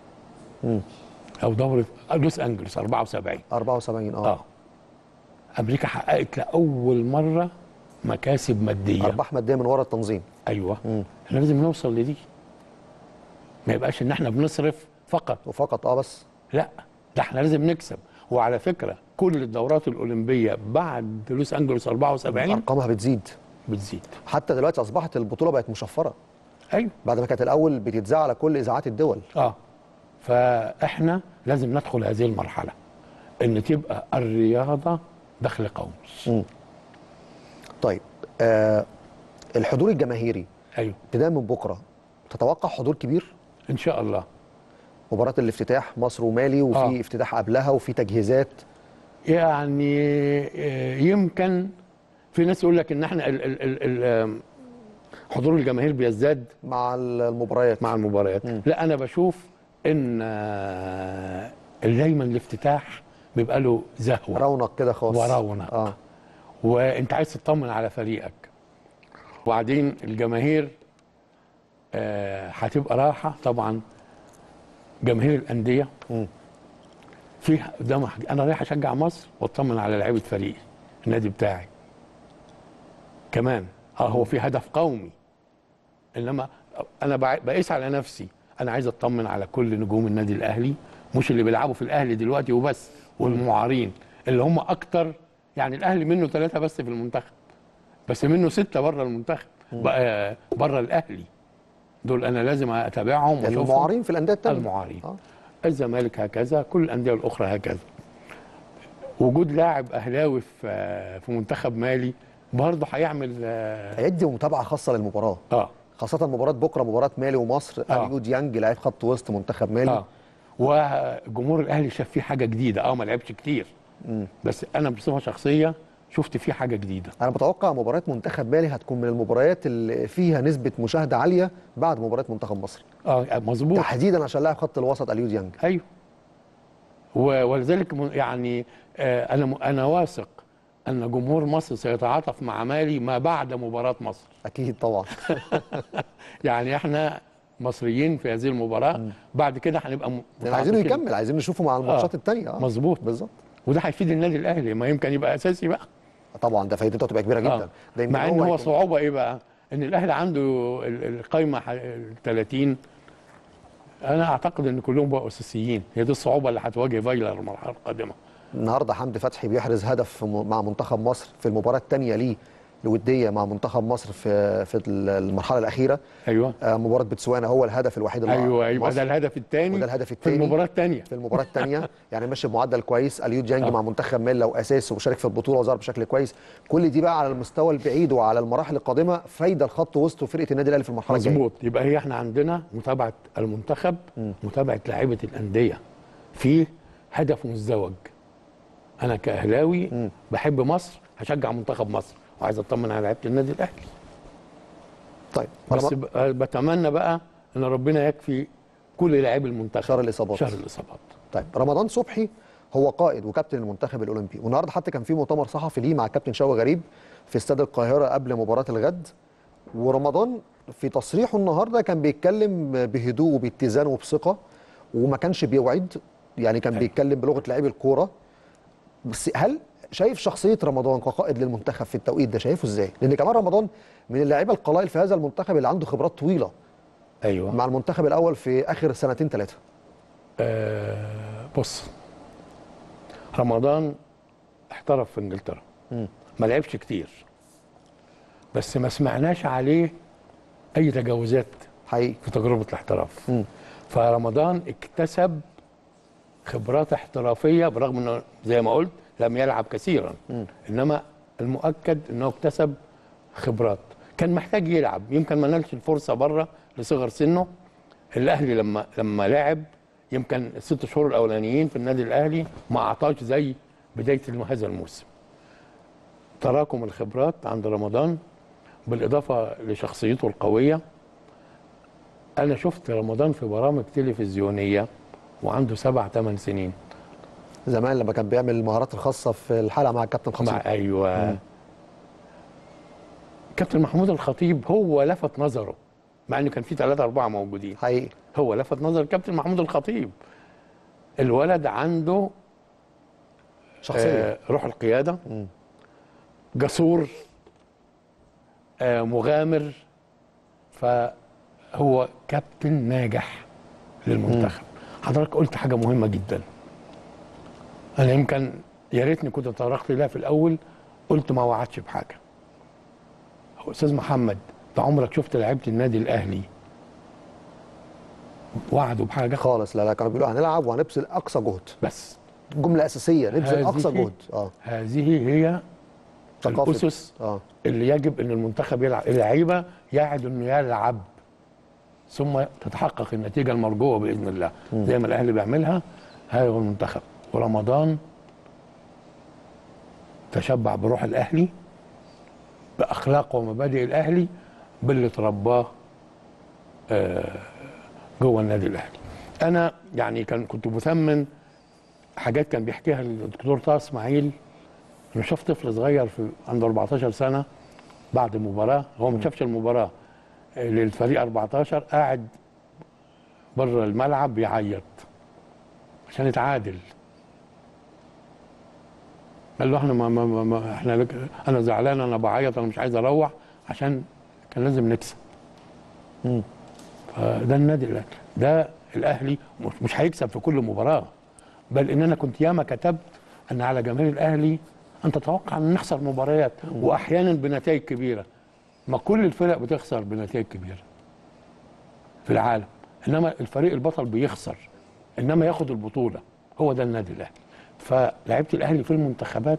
او دوره لوس انجلوس 74 74 اه, اه امريكا حققت لاول مره مكاسب ماديه ارباح ماديه من وراء التنظيم ايوه احنا لازم نوصل لدي ما يبقاش ان احنا بنصرف فقط وفقط اه بس لا ده احنا لازم نكسب وعلى فكره كل الدورات الاولمبيه بعد لوس انجلوس 74 ارقامها بتزيد بتزيد حتى دلوقتي اصبحت البطوله بقت مشفره ايوه بعد ما كانت الاول بتتذاع على كل اذاعات الدول اه فاحنا لازم ندخل هذه المرحله ان تبقى الرياضه دخل قومي طيب آه الحضور الجماهيري ايوه ابتداء من بكره تتوقع حضور كبير ان شاء الله مباراه الافتتاح مصر ومالي وفي آه. افتتاح قبلها وفي تجهيزات يعني آه، يمكن في ناس يقول لك ان احنا ال ال ال ال آم، حضور الجماهير بيزداد مع المباريات مع المباريات لا انا بشوف ان آه، دايما الافتتاح بيبقى له زهوه رونق كده خاص ورونق. اه وانت عايز تطمن على فريقك وبعدين الجماهير آه، هتبقى راحه طبعا جماهير الانديه في قدام انا رايح اشجع مصر واطمن على لعيبه فريقي النادي بتاعي كمان اه هو في هدف قومي انما انا بع- بقيس على نفسي انا عايز اطمن على كل نجوم النادي الاهلي مش اللي بيلعبوا في الاهلي دلوقتي وبس والمعارين اللي هم اكتر يعني الاهلي منه ثلاثه بس في المنتخب بس منه سته بره المنتخب بقى بره الاهلي دول انا لازم اتابعهم واشوفهم المعارين في الانديه الثانيه المعارين آه. الزمالك هكذا كل الانديه الاخرى هكذا وجود لاعب اهلاوي في في منتخب مالي برضه هيعمل اه هيدي متابعه خاصه للمباراه اه, خاصه مباراه بكره مباراه مالي ومصر آه. اليو ديانج لاعب خط وسط منتخب مالي آه. وجمهور الاهلي شاف فيه حاجه جديده اه ما لعبش كتير بس انا بصفه شخصيه شفت فيه حاجه جديده انا متوقع مباراه منتخب مالي هتكون من المباريات اللي فيها نسبه مشاهده عاليه بعد مباراه منتخب مصر اه مظبوط تحديدا عشان لاعب خط الوسط اليو ديانج ايوه و- ولذلك م- يعني آه، انا م- انا واثق ان جمهور مصر سيتعاطف مع مالي ما بعد مباراه مصر اكيد طبعا يعني احنا مصريين في هذه المباراه بعد كده هنبقى م- لأن عايزينه متعاطفين. يكمل عايزين نشوفه مع الماتشات آه. الثانيه مظبوط بالظبط وده هيفيد النادي الاهلي ما يمكن يبقى اساسي بقى طبعا ده فايدته هتبقى كبيره جدا آه. ده يمكن مع ان هو يكون- صعوبه ايه بقى ان الاهلي عنده ال- القايمه ح- ال 30 انا اعتقد ان كلهم بقوا اساسيين هي دي الصعوبه اللي هتواجه فايلر المرحله القادمه النهارده حمدي فتحي بيحرز هدف في م- مع منتخب مصر في المباراه الثانيه ليه الوديه مع منتخب مصر في في المرحله الاخيره ايوه آه، مباراه بوتسوانا هو الهدف الوحيد اللي ايوه يبقى مصر ده الهدف الثاني وده الهدف في الثاني المباراه الثانيه في المباراه الثانيه يعني ماشي بمعدل كويس اليو ديانج آه. مع منتخب مال لو اساسي وشارك في البطوله وظهر بشكل كويس كل دي بقى على المستوى البعيد وعلى المراحل القادمه فايده لخط وسط وفرقه النادي الاهلي في المرحله الجايه مظبوط يبقى هي احنا عندنا متابعه المنتخب متابعه لاعيبه الانديه في هدف مزدوج انا كاهلاوي بحب مصر هشجع منتخب مصر وعايز اطمن على لعيبه النادي الاهلي طيب بس رم- ب- بتمنى بقى ان ربنا يكفي كل لاعبي المنتخب شهر الإصابات. شهر الاصابات طيب رمضان صبحي هو قائد وكابتن المنتخب الاولمبي والنهارده حتى كان في مؤتمر صحفي ليه مع الكابتن شوقي غريب في استاد القاهره قبل مباراه الغد ورمضان في تصريحه النهارده كان بيتكلم بهدوء وباتزان وبثقه وما كانش بيوعد يعني كان بيتكلم بلغه لاعبي الكوره بس هل شايف شخصيه رمضان كقائد للمنتخب في التوقيت ده شايفه ازاي؟ لان كمان رمضان من اللاعيبه القلائل في هذا المنتخب اللي عنده خبرات طويله ايوه مع المنتخب الاول في اخر سنتين ثلاثه آه بص رمضان احترف في انجلترا ما لعبش كتير بس ما سمعناش عليه اي تجاوزات حقيقي في تجربه الاحتراف فرمضان اكتسب خبرات احترافيه برغم انه زي ما قلت لم يلعب كثيرا انما المؤكد انه اكتسب خبرات كان محتاج يلعب يمكن ما نالش الفرصه بره لصغر سنه الاهلي لما لما لعب يمكن الست شهور الاولانيين في النادي الاهلي ما اعطاش زي بدايه هذا الموسم تراكم الخبرات عند رمضان بالاضافه لشخصيته القويه انا شفت رمضان في برامج تلفزيونيه وعنده سبع ثمان سنين زمان لما كان بيعمل المهارات الخاصه في الحلقه مع الكابتن خطيب مع ايوه كابتن محمود الخطيب هو لفت نظره مع انه كان في ثلاثة أربعة موجودين حقيقي هو لفت نظر الكابتن محمود الخطيب الولد عنده شخصيه آه روح القيادة جسور آه مغامر فهو كابتن ناجح للمنتخب حضرتك قلت حاجة مهمة جدا أنا يمكن يا ريتني كنت تطرقت لها في الأول قلت ما وعدش بحاجة هو أستاذ محمد أنت عمرك شفت لعيبة النادي الأهلي وعدوا بحاجة خالص لا لا كانوا بيقولوا هنلعب وهنبذل اقصى جهد بس جمله اساسيه نبذل هذه اقصى جهد اه هذه هي ثقافة. الاسس اه اللي يجب ان المنتخب يلعب اللعيبه يعد انه يلعب ثم تتحقق النتيجه المرجوه باذن الله زي ما الاهلي بيعملها هذا هو المنتخب ورمضان تشبع بروح الاهلي باخلاق ومبادئ الاهلي باللي ترباه آه، جوه النادي الاهلي انا يعني كان كنت مثمن حاجات كان بيحكيها الدكتور طه اسماعيل انا شفت طفل صغير في عنده 14 سنه بعد مباراه هو ما شافش المباراه آه، للفريق 14 قاعد بره الملعب بيعيط عشان يتعادل قال له احنا ما ما ما- ما احنا لك انا زعلان انا بعيط انا مش عايز اروح عشان كان لازم نكسب فده النادي الاهلي ده الاهلي مش- مش هيكسب في كل مباراه بل ان انا كنت ياما كتبت ان على جماهير الاهلي ان تتوقع ان نخسر مباريات واحيانا بنتائج كبيره ما كل الفرق بتخسر بنتائج كبيره في العالم انما الفريق البطل بيخسر انما ياخد البطوله هو ده النادي الاهلي فلعيبه الاهلي في المنتخبات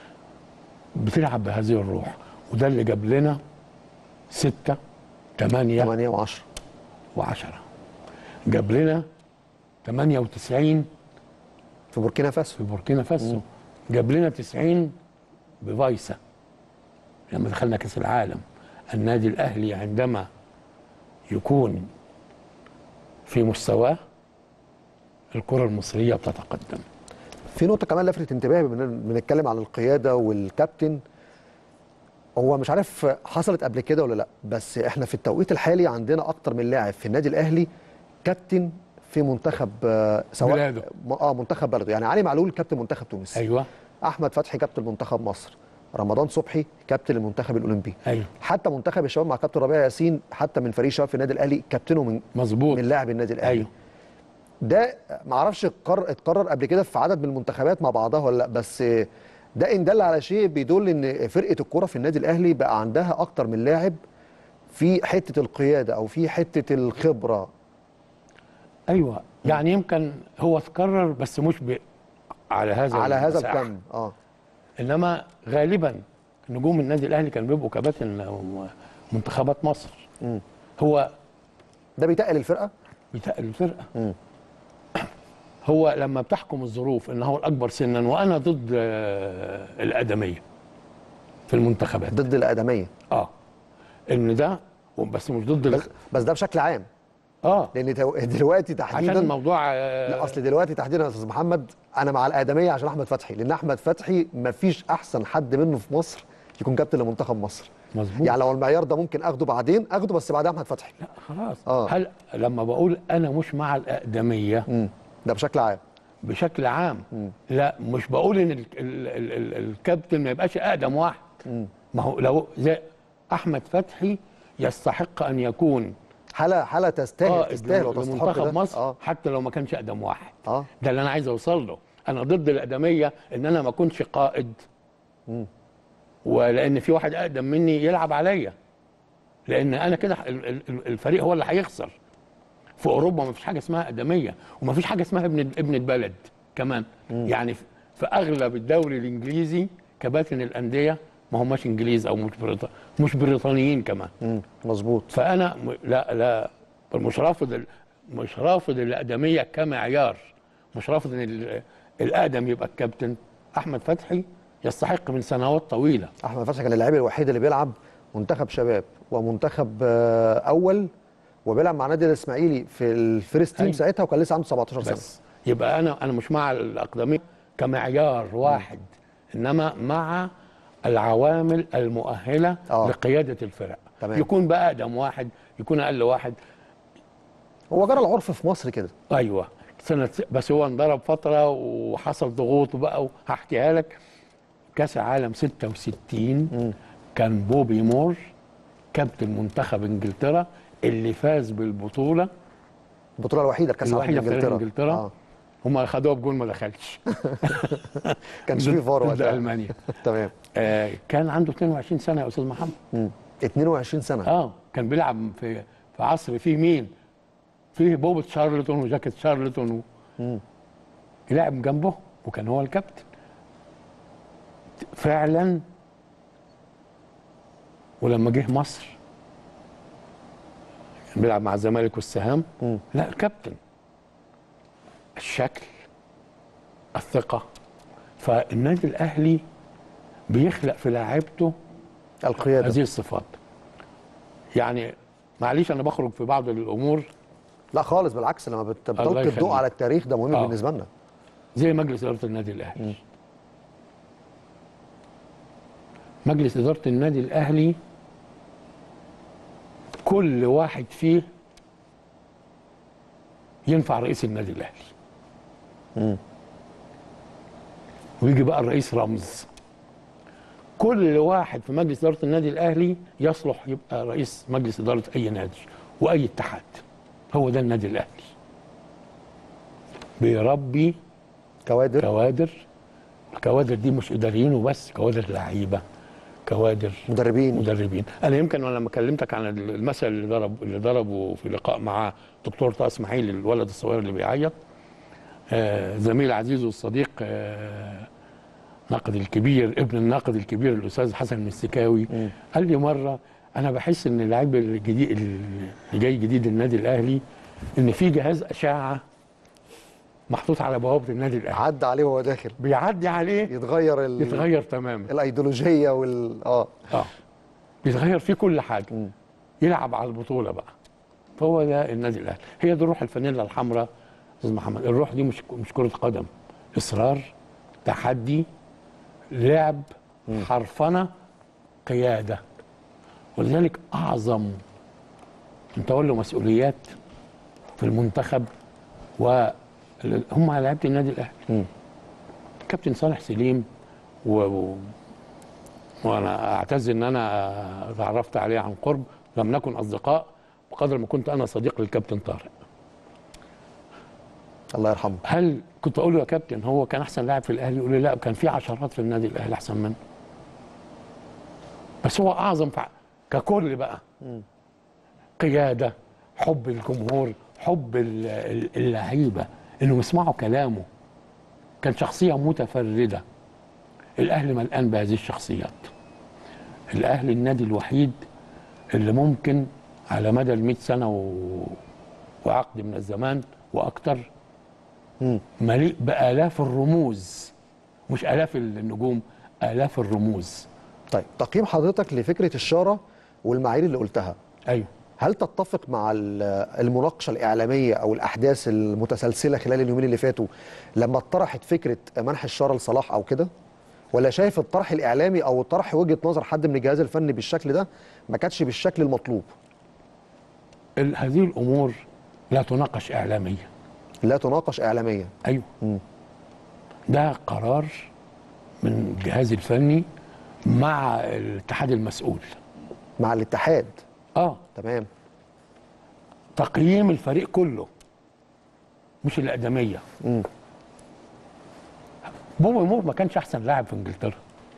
بتلعب بهذه الروح وده اللي جاب لنا ستة ثمانية 8 و10 وعشرة جاب لنا 98 في بوركينا فاسو في بوركينا فاسو جاب لنا 90 بفايسا لما دخلنا كاس العالم النادي الاهلي عندما يكون في مستواه الكره المصريه بتتقدم في نقطة كمان لفتت انتباهي بن- بنتكلم عن القيادة والكابتن هو مش عارف حصلت قبل كده ولا لا بس احنا في التوقيت الحالي عندنا اكتر من لاعب في النادي الاهلي كابتن في منتخب آه، سواء بلاده. م- اه منتخب بلده يعني علي معلول كابتن منتخب تونس ايوه احمد فتحي كابتن منتخب مصر رمضان صبحي كابتن المنتخب الاولمبي ايوه حتى منتخب الشباب مع كابتن ربيع ياسين حتى من فريق الشباب في النادي الاهلي كابتنه من مظبوط من لاعب النادي الاهلي ايوه ده ما اعرفش اتكرر اتكرر قبل كده في عدد من المنتخبات مع بعضها ولا لا بس ده ان دل على شيء بيدل ان فرقه الكوره في النادي الاهلي بقى عندها اكتر من لاعب في حته القياده او في حته الخبره ايوه يعني يمكن هو اتكرر بس مش ب... على هذا على هذا المساحة. الكم اه انما غالبا نجوم النادي الاهلي كانوا بيبقوا كباتن منتخبات مصر مم. هو ده بيتقل الفرقه بيتقل الفرقه مم. هو لما بتحكم الظروف ان هو الاكبر سنا وانا ضد آه، الادميه في المنتخبات ضد الادميه اه ان ده بس مش ضد بس, ال- بس ده بشكل عام اه لان تو- دلوقتي عشان تحديدا الموضوع آه، لا اصل دلوقتي تحديدا يا استاذ محمد انا مع الادميه عشان احمد فتحي لان احمد فتحي ما فيش احسن حد منه في مصر يكون كابتن لمنتخب مصر مظبوط يعني لو المعيار ده ممكن اخده بعدين اخده بس بعد احمد فتحي لا خلاص آه. هل لما بقول انا مش مع الاقدميه مم. ده بشكل عام بشكل عام لا مش بقول ان ال ال ال ال الكابتن ما يبقاش اقدم واحد ما هو لو زي احمد فتحي يستحق ان يكون حاله حاله تستاهل تستاهل وتستحق لمنتخب ده. مصر اه حتى لو ما كانش اقدم واحد اه ده اللي انا عايز اوصل له انا ضد الاقدميه ان انا ما اكونش قائد ولان في واحد اقدم مني يلعب عليا لان انا كده ال- ال- ال- الفريق هو اللي هيخسر في اوروبا ما فيش حاجه اسمها ادميه وما فيش حاجه اسمها ابن ابن البلد كمان يعني في- في اغلب الدوري الانجليزي كباتن الانديه ما هماش انجليز او مش بريط... مش بريطانيين كمان مم. مظبوط فانا م- لا لا مش رافض ال- مش رافض الاقدميه كمعيار مش رافض ان ال- الاقدم يبقى الكابتن احمد فتحي يستحق من سنوات طويله احمد فتحي كان اللاعب الوحيد اللي بيلعب منتخب شباب ومنتخب آه، اول وبيلعب مع نادي الاسماعيلي في الفيرست تيم أيوة. ساعتها وكان لسه عنده 17 سنه بس يبقى انا انا مش مع الاقدميه كمعيار واحد انما مع العوامل المؤهله آه. لقياده الفرق تمام. يكون بقى اقدم واحد يكون اقل واحد هو جرى العرف في مصر كده ايوه سنه بس هو انضرب فتره وحصل ضغوط بقى وهحكيها لك كاس عالم 66 كان بوبي مور كابتن منتخب انجلترا اللي فاز بالبطوله البطوله الوحيده لكاس العالم الوحيده في تاريخ انجلترا انجلترا آه. هم خدوها بجول ما دخلش كانش في فار ضد وقتها المانيا تمام آه كان عنده 22 سنه يا استاذ محمد مم. 22 سنه اه كان بيلعب في في عصر فيه مين؟ فيه بوبة شارلتون وجاكيت شارلتون و... يلعب جنبه وكان هو الكابتن فعلا ولما جه مصر كان بيلعب مع الزمالك والسهام مم. لا الكابتن الشكل الثقة فالنادي الأهلي بيخلق في لاعيبته القياده هذه الصفات يعني معليش انا بخرج في بعض الامور لا خالص بالعكس لما بت- الله بتلقي الضوء يخليك. على التاريخ ده مهم آه. بالنسبه لنا زي مجلس اداره النادي الاهلي مجلس اداره النادي الاهلي كل واحد فيه ينفع رئيس النادي الاهلي ويجي بقى الرئيس رمز كل واحد في مجلس اداره النادي الاهلي يصلح يبقى رئيس مجلس اداره اي نادي واي اتحاد هو ده النادي الاهلي بيربي كوادر كوادر الكوادر دي مش اداريين وبس كوادر لعيبه كوادر مدربين مدربين انا يمكن وانا لما كلمتك عن المثل اللي ضرب اللي ضربه في لقاء مع دكتور طه اسماعيل الولد الصغير اللي بيعيط آه زميل عزيز والصديق آه ناقد الكبير ابن الناقد الكبير الاستاذ حسن المستكاوي قال لي مره انا بحس ان اللاعب الجديد اللي جاي جديد النادي الاهلي ان في جهاز اشعه محطوط على بوابه النادي الاهلي عدى عليه وهو داخل بيعدي عليه يتغير ال... يتغير تماما الايديولوجيه وال اه اه بيتغير فيه كل حاجه يلعب على البطوله بقى فهو ده النادي الاهلي هي دي روح الفانيلا الحمراء استاذ محمد الروح دي مش مش كره قدم اصرار تحدي لعب حرفنه قياده ولذلك اعظم من تولوا مسؤوليات في المنتخب وهم لعيبه النادي الاهلي كابتن صالح سليم و... و... وانا اعتز ان انا تعرفت عليه عن قرب لم نكن اصدقاء بقدر ما كنت انا صديق للكابتن طارق الله يرحمه هل كنت اقول له يا كابتن هو كان احسن لاعب في الاهلي يقول لي لا كان في عشرات في النادي الاهلي احسن منه بس هو اعظم فع... ككل بقى قياده حب الجمهور حب ال- ال- اللعيبه انهم يسمعوا كلامه كان شخصيه متفرده الاهلي ملقان بهذه الشخصيات الاهلي النادي الوحيد اللي ممكن على مدى ال سنه و... وعقد من الزمان واكثر مليء بالاف الرموز مش الاف النجوم الاف الرموز طيب تقييم حضرتك لفكره الشاره والمعايير اللي قلتها ايوه هل تتفق مع ال- المناقشه الاعلاميه او الاحداث المتسلسله خلال اليومين اللي فاتوا لما اتطرحت فكره منح الشاره لصلاح او كده ولا شايف الطرح الاعلامي او طرح وجهه نظر حد من الجهاز الفني بالشكل ده ما كانتش بالشكل المطلوب ال- هذه الامور لا تناقش اعلاميا لا تناقش اعلاميا ايوه ده قرار من الجهاز الفني مع الاتحاد المسؤول مع الاتحاد اه تمام تقييم الفريق كله مش الاقدميه بوبي مور ما كانش احسن لاعب في انجلترا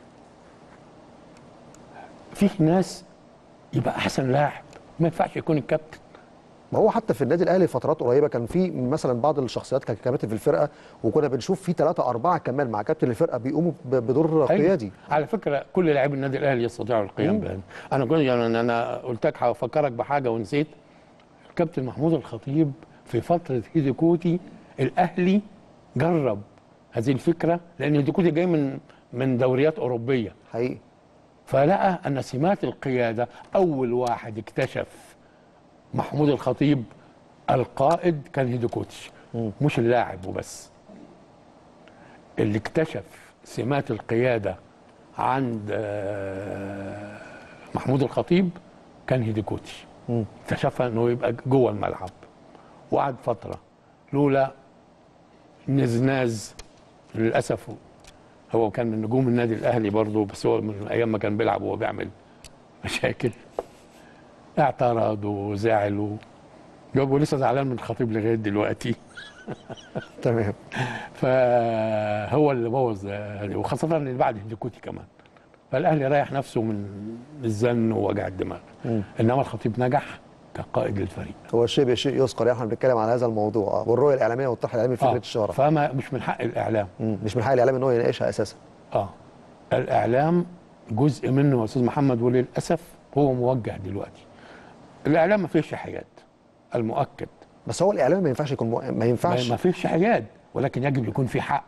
في ناس يبقى احسن لاعب ما ينفعش يكون الكابتن ما هو حتى في النادي الاهلي فترات قريبه كان في مثلا بعض الشخصيات كانت كباتن في الفرقه وكنا بنشوف في ثلاثه اربعه كمان مع كابتن الفرقه بيقوموا ب- بدور أيوة. قيادي على فكره كل لاعبي النادي الاهلي يستطيعوا القيام بهذا انا كنت يعني انا قلت لك هفكرك بحاجه ونسيت الكابتن محمود الخطيب في فتره هيديكوتي الاهلي جرب هذه الفكره لان هيديكوتي جاي من من دوريات اوروبيه حقيقي فلقى ان سمات القياده اول واحد اكتشف محمود الخطيب القائد كان هيديكوتش مش اللاعب وبس اللي اكتشف سمات القياده عند آه، محمود الخطيب كان هيديكوتش اكتشفها انه يبقى جوه الملعب وقعد فتره لولا نزناز للاسف هو كان من نجوم النادي الاهلي برضه بس هو من ايام ما كان بيلعب وهو بيعمل مشاكل اعترض وزعل و... جاب لسه زعلان من الخطيب لغايه دلوقتي تمام فهو اللي بوظ هذه وخاصه اللي بعد هندكوتي كمان فالاهلي رايح نفسه من الزن ووجع الدماغ انما الخطيب نجح كقائد للفريق هو الشيء بشيء يذكر يعني احنا بنتكلم على هذا الموضوع آه، والرؤيه الاعلاميه والطرح الاعلامي في فكره آه، الشاره فما مش من حق الاعلام مم. مش من حق الاعلام ان هو يناقشها اساسا اه الاعلام جزء منه يا استاذ محمد وللاسف هو موجه دلوقتي الاعلام ما فيش حياد المؤكد بس هو الاعلام ما ينفعش يكون مو... ما ما ينفعش ما فيش حياد ولكن يجب يكون في حق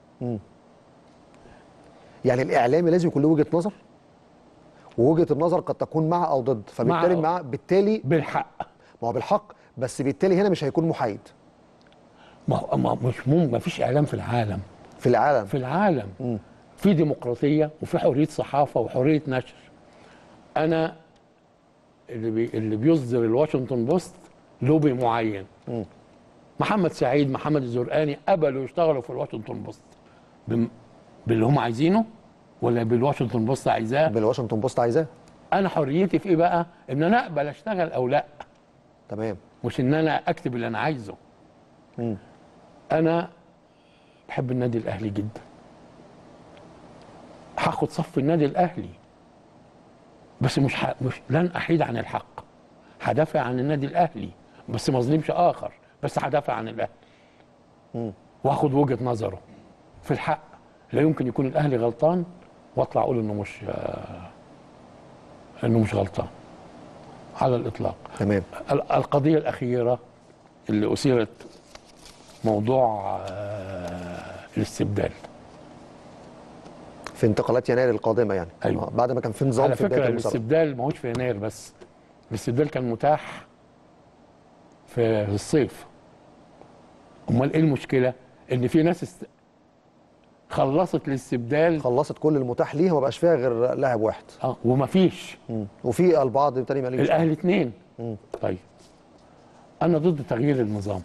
يعني الاعلامي لازم يكون له وجهه نظر ووجهه النظر قد تكون مع او ضد فبالتالي مع- مع بالتالي بالحق ما هو بالحق بس بالتالي هنا مش هيكون محايد ما هو ما مش مم ما فيش اعلام في العالم في العالم في العالم في ديمقراطيه وفي حريه صحافه وحريه نشر انا اللي بي اللي بيصدر الواشنطن بوست لوبي معين محمد سعيد محمد الزرقاني قبلوا يشتغلوا في الواشنطن بوست بم- باللي هم عايزينه ولا بالواشنطن بوست عايزاه بالواشنطن بوست عايزاه انا حريتي في ايه بقى ان انا اقبل اشتغل او لا تمام مش ان انا اكتب اللي انا عايزه انا بحب النادي الاهلي جدا هاخد صف النادي الاهلي بس مش, ح... مش لن احيد عن الحق هدافع عن النادي الاهلي بس ما اظلمش اخر بس هدافع عن الاهلي واخد وجهه نظره في الحق لا يمكن يكون الاهلي غلطان واطلع اقول انه مش آه، انه مش غلطان على الاطلاق تمام ال- القضيه الاخيره اللي اثيرت موضوع آه، الاستبدال في انتقالات يناير القادمه يعني أيوة. آه، بعد ما كان في نظام على في بدايه فكره المسابقه الاستبدال ما هوش في يناير بس الاستبدال كان متاح في الصيف امال ايه المشكله ان في ناس است... خلصت الاستبدال خلصت كل المتاح ليها ما بقاش فيها غير لاعب واحد اه ومفيش مم. وفي البعض تاني ما ليش الاهلي اثنين طيب انا ضد تغيير النظام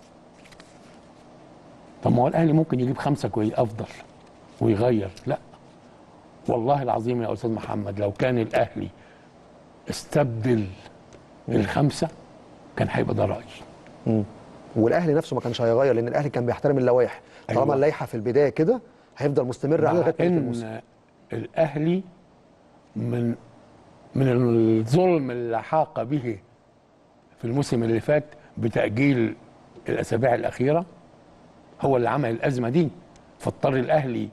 طب ما هو الاهلي ممكن يجيب خمسه كويس افضل ويغير لا والله العظيم يا استاذ محمد لو كان الاهلي استبدل الخمسه كان هيبقى ده رايي والاهلي نفسه ما كانش هيغير لان الاهلي كان بيحترم اللوائح طالما أيوة. اللائحه في البدايه كده هيفضل مستمر على لغايه نهايه الموسم ان الاهلي من من الظلم اللي حاق به في الموسم اللي فات بتاجيل الاسابيع الاخيره هو اللي عمل الازمه دي فاضطر الاهلي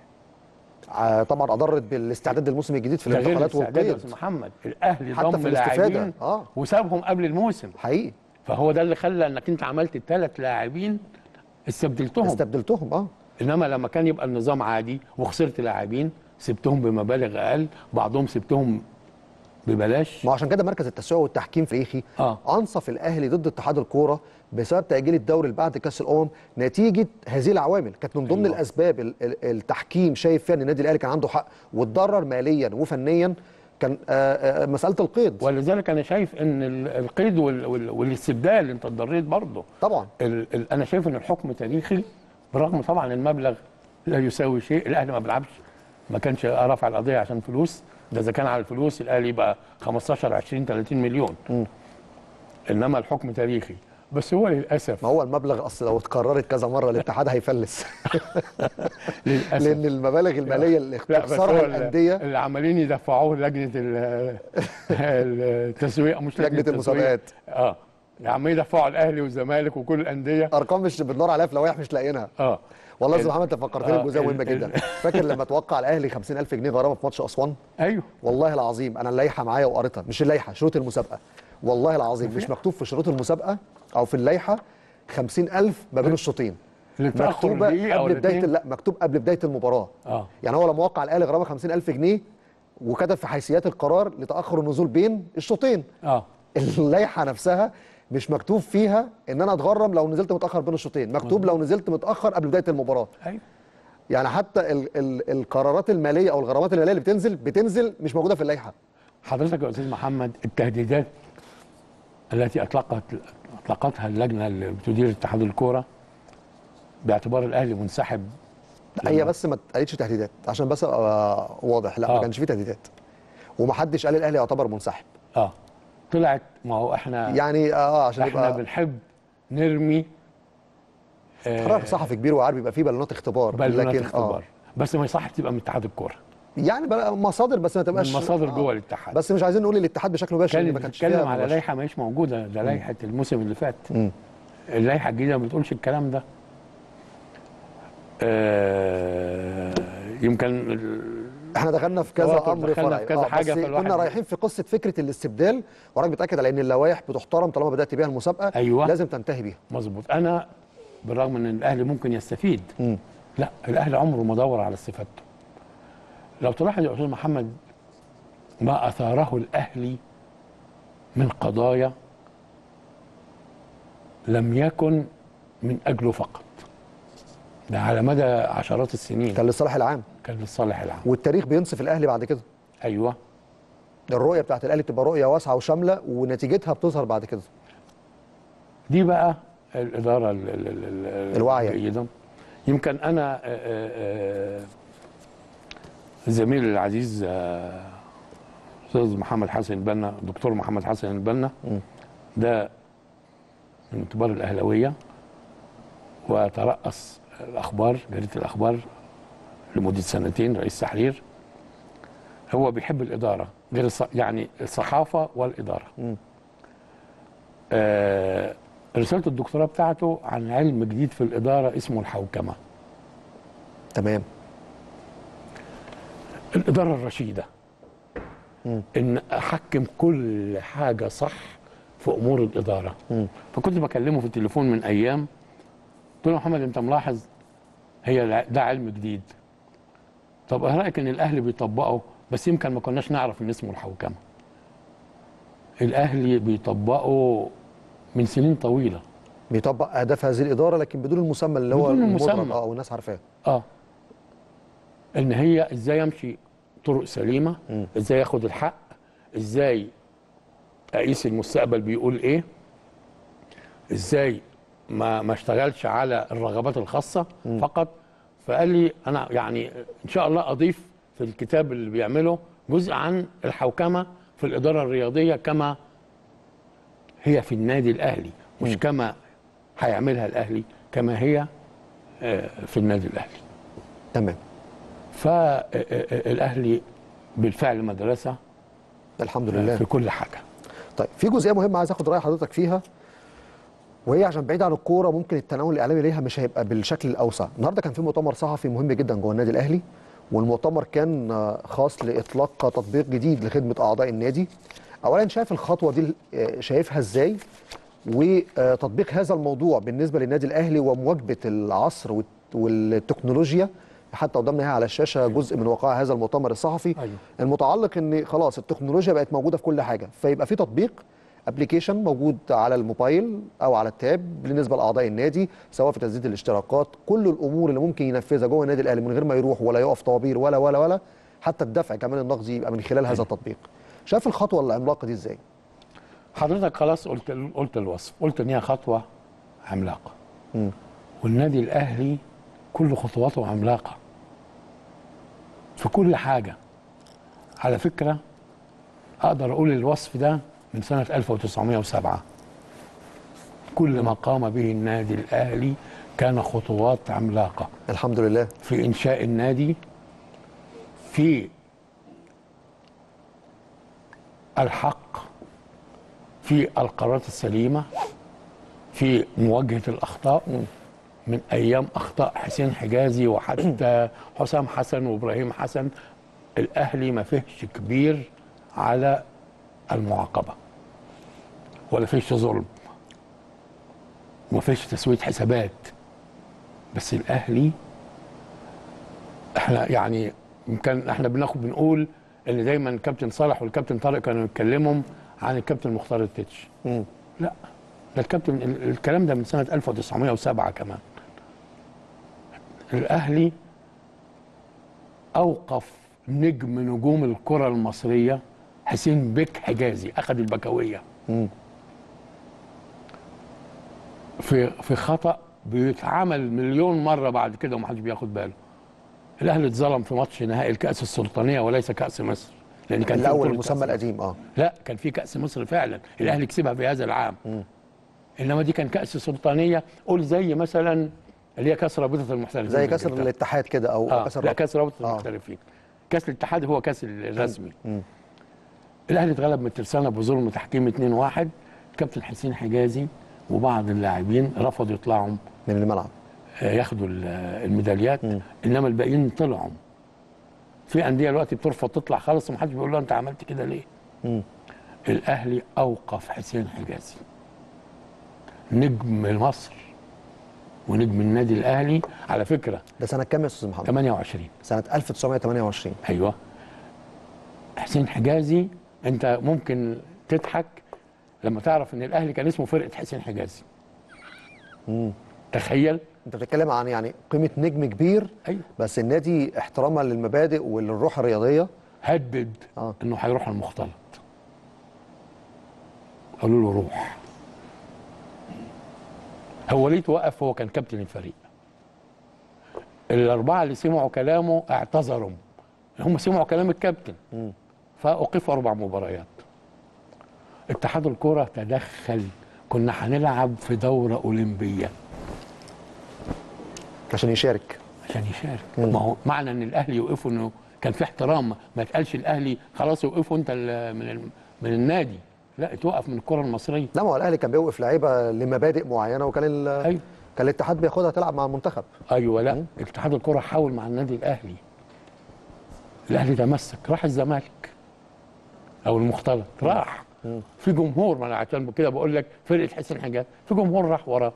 ع- طبعا اضرت بالاستعداد للموسم الجديد في ده غير الانتقالات الاستعداد يا والقيد استاذ محمد الاهلي حتى ضم في الاستفادة. لاعبين آه. وسابهم قبل الموسم حقيقي فهو ده اللي خلى انك انت عملت الثلاث لاعبين استبدلتهم استبدلتهم اه انما لما كان يبقى النظام عادي وخسرت لاعبين سبتهم بمبالغ اقل بعضهم سبتهم ببلاش ما عشان كده مركز التسويق والتحكيم فريخي آه. انصف الاهلي ضد اتحاد الكوره بسبب تاجيل الدوري اللي بعد كاس الامم نتيجه هذه العوامل كانت من ضمن أيوة. أيوة. الاسباب ال- ال- التحكيم شايف فيها ان النادي الاهلي كان عنده حق واتضرر ماليا وفنيا كان آه، آه، مساله القيد ولذلك انا شايف ان ال- القيد وال- وال- والاستبدال انت اتضريت برضه طبعا ال- ال- انا شايف ان الحكم تاريخي برغم طبعا المبلغ لا يساوي شيء الاهلي ما بيلعبش ما كانش رافع القضيه عشان فلوس ده اذا كان على الفلوس الاهلي يبقى 15 20 30 مليون انما الحكم تاريخي بس هو للاسف ما هو المبلغ اصل لو اتكررت كذا مره الاتحاد هيفلس للاسف لان المبالغ الماليه اللي لا بس اختصارها هو ال- الانديه اللي عمالين يدفعوه لجنه ال- التسويق مش لجنه لجنه التسويق. المسابقات اه عمالين يدفعوا الاهلي والزمالك وكل الانديه ارقام مش بندور عليها في لوائح مش لاقيينها اه والله يا ال- استاذ محمد انت فكرتني آه، بجزئيه ال- مهمه ال- جدا فاكر لما توقع الاهلي 50000 جنيه غرامه في ماتش اسوان ايوه والله العظيم انا اللائحه معايا وقريتها مش اللائحه شروط المسابقه والله العظيم مش مكتوب في شروط المسابقه او في اللائحه 50000 ما بين الشوطين للتأخر مكتوبه دقيقة قبل ولا بدايه اتنين؟ لا مكتوب قبل بدايه المباراه اه يعني هو لما وقع الاهلي غرامه 50000 جنيه وكتب في حيثيات القرار لتاخر النزول بين الشوطين اه اللائحه نفسها مش مكتوب فيها ان انا اتغرم لو نزلت متاخر بين الشوطين مكتوب لو نزلت متاخر قبل بدايه المباراه ايوه يعني حتى ال ال القرارات الماليه او الغرامات الماليه اللي بتنزل بتنزل مش موجوده في اللائحه حضرتك يا استاذ محمد التهديدات التي اطلقت اطلقتها اللجنه اللي بتدير اتحاد الكوره باعتبار الاهلي منسحب لا هي بس ما اتقالتش تهديدات عشان بس ابقى واضح لا آه. ما كانش فيه تهديدات ومحدش قال الاهلي يعتبر منسحب اه طلعت ما هو احنا يعني اه عشان احنا يبقى بنحب نرمي قرار صحفي كبير وعارف بيبقى فيه بالونات اختبار بالونات لكن اختبار بس ما يصحش تبقى من اتحاد الكوره يعني بقى مصادر بس ما من تبقاش مصادر آه. جوه الاتحاد بس مش عايزين نقول الاتحاد بشكل مباشر لأن كانت ما كانش فيها بتتكلم على مباشر. لائحه مش موجوده ده لائحه الموسم اللي فات مم. اللائحه الجديده ما بتقولش الكلام ده آه يمكن ال- احنا دخلنا في كذا تواتر، امر دخلنا فرعي في كذا آه، حاجة، بس فالواحد كنا رايحين في قصه فكره الاستبدال وراك بتاكد على ان اللوائح بتحترم طالما بدات بيها المسابقه أيوة. لازم تنتهي بيها مظبوط انا بالرغم ان الاهلي ممكن يستفيد مم. لا الاهلي عمره ما دور على استفادته لو تلاحظ يا استاذ محمد ما اثاره الاهلي من قضايا لم يكن من اجله فقط ده على مدى عشرات السنين كان للصالح العام كان للصالح العام والتاريخ بينصف الاهلي بعد كده ايوه الرؤيه بتاعت الاهلي بتبقى رؤيه واسعه وشامله ونتيجتها بتظهر بعد كده دي بقى الاداره ال- ال- ال- ال- الواعية. الجيده يمكن انا آه، آه، آه، زميلي العزيز آه، استاذ محمد حسن البنا دكتور محمد حسن البنا ده من كبار الاهلاويه وترأس الاخبار جريده الاخبار لمده سنتين رئيس تحرير هو بيحب الاداره غير الص... يعني الصحافه والاداره آه رساله الدكتوراه بتاعته عن علم جديد في الاداره اسمه الحوكمه تمام الاداره الرشيده ان احكم كل حاجه صح في امور الاداره فكنت بكلمه في التليفون من ايام قلت له محمد انت ملاحظ هي الع- ده علم جديد طب ايه رايك ان الاهلي بيطبقه بس يمكن ما كناش نعرف ان اسمه الحوكمه الاهلي بيطبقه من سنين طويله بيطبق اهداف هذه الاداره لكن بدون المسمى اللي هو بدون المدرج المسمى. اه والناس عارفاه اه ان هي ازاي امشي طرق سليمه ازاي اخد الحق ازاي اقيس المستقبل بيقول ايه ازاي ما ما اشتغلش على الرغبات الخاصه فقط فقال لي انا يعني ان شاء الله اضيف في الكتاب اللي بيعمله جزء عن الحوكمه في الاداره الرياضيه كما هي في النادي الاهلي مش كما هيعملها الاهلي كما هي آه، في النادي الاهلي تمام فالاهلي بالفعل مدرسه الحمد لله في كل حاجه طيب في جزئيه مهمه عايز اخد راي حضرتك فيها وهي عشان بعيد عن الكوره ممكن التناول الاعلامي ليها مش هيبقى بالشكل الاوسع النهارده كان في مؤتمر صحفي مهم جدا جوه النادي الاهلي والمؤتمر كان آه، خاص لاطلاق تطبيق جديد لخدمه اعضاء النادي اولا شايف الخطوه دي آه، شايفها ازاي وتطبيق هذا الموضوع بالنسبه للنادي الاهلي ومواكبه العصر والت- والتكنولوجيا حتى قدامنا هي على الشاشه جزء من وقائع هذا المؤتمر الصحفي أيوة. المتعلق ان خلاص التكنولوجيا بقت موجوده في كل حاجه فيبقى في تطبيق ابلكيشن موجود على الموبايل او على التاب بالنسبه لاعضاء النادي سواء في تسديد الاشتراكات كل الامور اللي ممكن ينفذها جوه النادي الاهلي من غير ما يروح ولا يقف طوابير ولا ولا ولا حتى الدفع كمان النقدي يبقى من خلال هذا التطبيق شايف الخطوه العملاقه دي ازاي حضرتك خلاص قلت قلت الوصف قلت ان هي خطوه عملاقه والنادي الاهلي كل خطواته عملاقه في كل حاجه على فكره اقدر اقول الوصف ده من سنه 1907 كل ما قام به النادي الاهلي كان خطوات عملاقه الحمد لله في انشاء النادي في الحق في القرارات السليمه في مواجهه الاخطاء من ايام اخطاء حسين حجازي وحتى حسام حسن وابراهيم حسن الاهلي ما فيهش كبير على المعاقبه ولا فيش ظلم وما فيش تسويه حسابات بس الاهلي احنا يعني يمكن احنا بناخد بنقول ان دايما الكابتن صالح والكابتن طارق كانوا يتكلموا عن الكابتن مختار التتش مم. لا ده الكابتن ال- الكلام ده من سنه 1907 كمان الاهلي اوقف نجم نجوم الكره المصريه حسين بك حجازي اخذ البكويه مم. في في خطا بيتعمل مليون مره بعد كده ومحدش بياخد باله الاهلي اتظلم في ماتش نهائي الكاس السلطانيه وليس كاس مصر لان كان في الاول بطولة المسمى كأس مصر. القديم اه لا كان في كاس مصر فعلا الاهلي كسبها في هذا العام انما دي كان كاس سلطانيه قول زي مثلا اللي هي كاس رابطه المحترفين زي في كاس إنجلترا. الاتحاد كده او اه كاس لا الرابطة. كاس رابطه آه. المحترفين كاس الاتحاد هو كاس الرسمي الاهلي اتغلب من الترسانه بظلم تحكيم 2-1 كابتن حسين حجازي وبعض اللاعبين رفضوا يطلعوا من الملعب آه، ياخدوا ال- آه، الميداليات انما الباقيين طلعوا في انديه دلوقتي بترفض تطلع خالص ومحدش بيقول له انت عملت كده ليه الاهلي اوقف حسين حجازي نجم مصر ونجم النادي الاهلي على فكره ده سنه كام يا استاذ محمد 28 سنه 1928 ايوه حسين حجازي انت ممكن تضحك لما تعرف ان الاهلي كان اسمه فرقه حسين حجازي تخيل انت بتتكلم عن يعني قيمه نجم كبير ايوه بس النادي احتراما للمبادئ وللروح الرياضيه هدد آه. انه هيروح المختلط قالوا له روح هو ليه توقف هو كان كابتن الفريق الاربعه اللي سمعوا كلامه اعتذروا هم سمعوا كلام الكابتن فاوقفوا اربع مباريات اتحاد الكره تدخل كنا هنلعب في دوره اولمبيه عشان يشارك عشان يشارك ما هو معنى ان الاهلي يوقفوا انه كان في احترام ما يتقالش الاهلي خلاص يوقفوا انت ال- من ال- من النادي لا اتوقف من الكره المصريه لا ما هو الاهلي كان بيوقف لعيبه لمبادئ معينه وكان ال- ايوه كان الاتحاد بياخدها تلعب مع المنتخب ايوه لا اتحاد الكره حاول مع النادي الاهلي الاهلي تمسك راح الزمالك او المختلط راح في جمهور ما انا عشان كده بقول لك فرقه حسين حجاج في جمهور راح وراه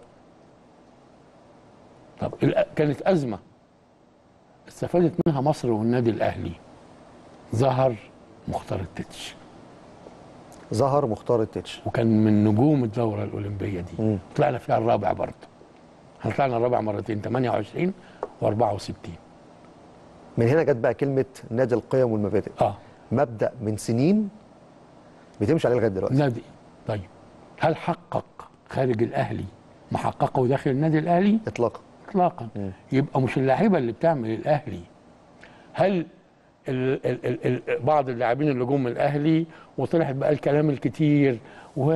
طب الأ- كانت ازمه استفادت منها مصر والنادي الاهلي ظهر مختار التتش ظهر مختار التتش وكان من نجوم الدوره الاولمبيه دي مم. طلعنا فيها الرابع برضه احنا طلعنا الرابع مرتين 28 و64 من هنا جت بقى كلمه نادي القيم والمبادئ اه مبدا من سنين بتمشي عليه لغايه دلوقتي نادي طيب هل حقق خارج الاهلي ما حققه داخل النادي الاهلي اطلاقا اطلاقا مم. يبقى مش اللعيبه اللي بتعمل الاهلي هل ال ال ال ال بعض اللاعبين اللي جم من الاهلي وطلعت بقى الكلام الكتير و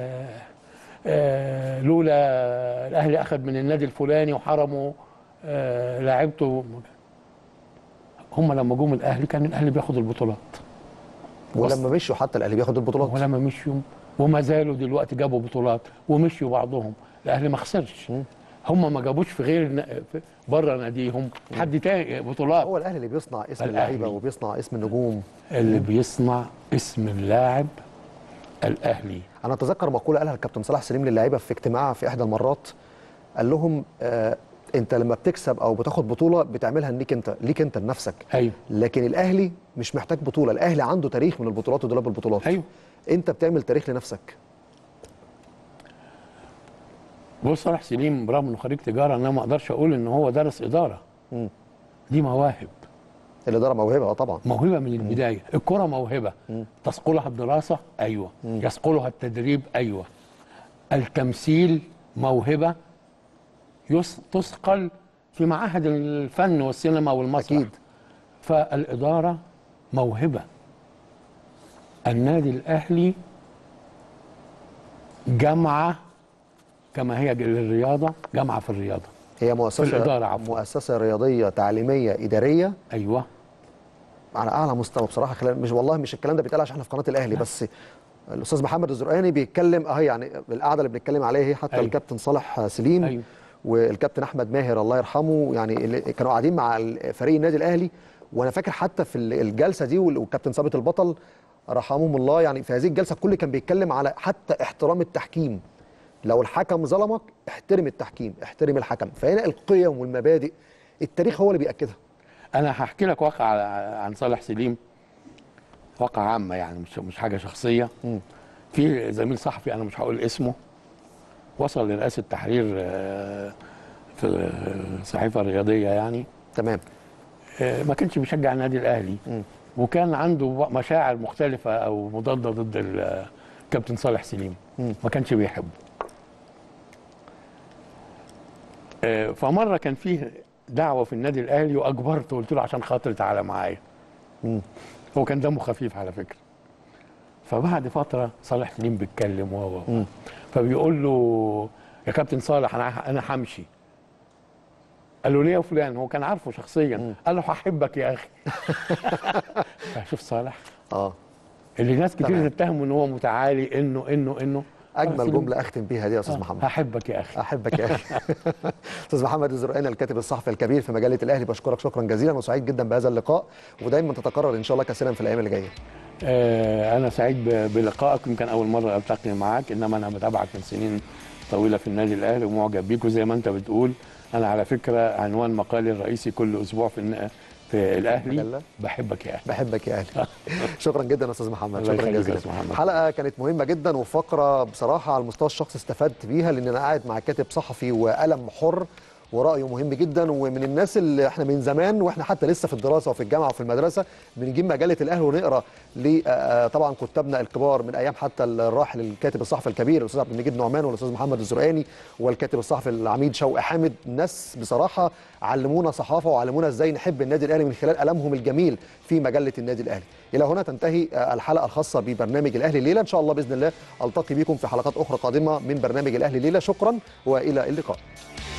آه، لولا الاهلي اخذ من النادي الفلاني وحرمه آه، لاعبته هم لما جم الاهلي كان الاهلي بياخد البطولات ولما مشوا حتى الاهلي بياخد البطولات ولما مشيوا وما زالوا دلوقتي جابوا بطولات ومشيوا بعضهم الاهلي ما خسرش هم ما جابوش في غير ن- في- بره ناديهم حد تاني بطولات هو الاهلي اللي بيصنع اسم الأهلي. اللعيبه وبيصنع اسم النجوم اللي بيصنع اسم اللاعب الاهلي انا اتذكر مقوله قالها الكابتن صلاح سليم للعيبه في اجتماع في احدى المرات قال لهم آه انت لما بتكسب او بتاخد بطوله بتعملها ليك انت ليك انت لنفسك ايوه لكن الاهلي مش محتاج بطوله الاهلي عنده تاريخ من البطولات ودولاب البطولات ايوه انت بتعمل تاريخ لنفسك بص صلاح سليم برغم انه خريج تجاره انا ما اقدرش اقول ان هو درس اداره مم. دي مواهب الاداره موهبه اه طبعا موهبه من البدايه الكره موهبه تثقلها الدراسه ايوه يثقلها التدريب ايوه التمثيل موهبه يس- تثقل في معاهد الفن والسينما والمسرح أكيد. فالاداره موهبه النادي الاهلي جامعه كما هي للرياضه جامعه في الرياضه هي مؤسسه في الإدارة، عفواً. مؤسسه رياضيه تعليميه اداريه ايوه على اعلى مستوى بصراحه خلال مش والله مش الكلام ده بيتقال عشان احنا في قناه الاهلي بس الاستاذ محمد الزرقاني بيتكلم اهي يعني القعده اللي بنتكلم عليها هي حتى أيوة. الكابتن صالح سليم أيوة. والكابتن احمد ماهر الله يرحمه يعني اللي كانوا قاعدين مع فريق النادي الاهلي وانا فاكر حتى في الجلسه دي والكابتن ثابت البطل رحمهم الله يعني في هذه الجلسه الكل كان بيتكلم على حتى احترام التحكيم لو الحكم ظلمك احترم التحكيم احترم الحكم فهنا القيم والمبادئ التاريخ هو اللي بياكدها انا هحكي لك واقع عن صالح سليم واقع عامه يعني مش مش حاجه شخصيه مم. في زميل صحفي انا مش هقول اسمه وصل لرئاسه تحرير آه، في صحيفه رياضيه يعني تمام آه، ما كانش بيشجع النادي الاهلي مم. وكان عنده مشاعر مختلفه او مضاده ضد ال- الكابتن صالح سليم مم. ما كانش بيحبه آه، فمره كان فيه دعوه في النادي الاهلي واجبرته قلت له عشان خاطري تعالى معايا مم. هو كان دمه خفيف على فكره فبعد فتره صالح سليم بيتكلم وهو مم. فبيقول له يا كابتن صالح انا انا همشي قال له ليه يا فلان هو كان عارفه شخصيا قال له هحبك يا اخي شوف صالح اه اللي ناس كتير تمام. تتهمه ان هو متعالي انه انه انه اجمل صالح جمله اختم بيها دي يا استاذ آه، محمد هحبك يا اخي احبك يا اخي استاذ محمد الزرقاني الكاتب الصحفي الكبير في مجله الاهلي بشكرك شكرا جزيلا وسعيد جدا بهذا اللقاء ودايما تتكرر ان شاء الله كثيرا في الايام اللي جايه آه انا سعيد ب- بلقائك يمكن اول مره التقي معاك انما انا بتابعك من سنين طويله في النادي الاهلي ومعجب بيك وزي ما انت بتقول انا على فكره عنوان مقالي الرئيسي كل اسبوع في الن- في الاهلي مجلة. بحبك يا اهلي بحبك يا اهلي شكرا جدا يا استاذ محمد الله شكرا يخليك يا جزيلا أستاذ محمد. حلقه كانت مهمه جدا وفقره بصراحه على المستوى الشخصي استفدت بيها لان انا قاعد مع كاتب صحفي وقلم حر ورايه مهم جدا ومن الناس اللي احنا من زمان واحنا حتى لسه في الدراسه وفي الجامعه وفي المدرسه بنجيب مجله الاهلي ونقرا ل آه، طبعا كتابنا الكبار من ايام حتى الراحل الكاتب الصحفي الكبير الاستاذ عبد المجيد نعمان والاستاذ محمد الزرقاني والكاتب الصحفي العميد شوقي حامد ناس بصراحه علمونا صحافه وعلمونا ازاي نحب النادي الاهلي من خلال قلمهم الجميل في مجله النادي الاهلي الى هنا تنتهي آه، الحلقه الخاصه ببرنامج الاهلي الليله ان شاء الله باذن الله التقي بكم في حلقات اخرى قادمه من برنامج الاهلي الليله شكرا والى اللقاء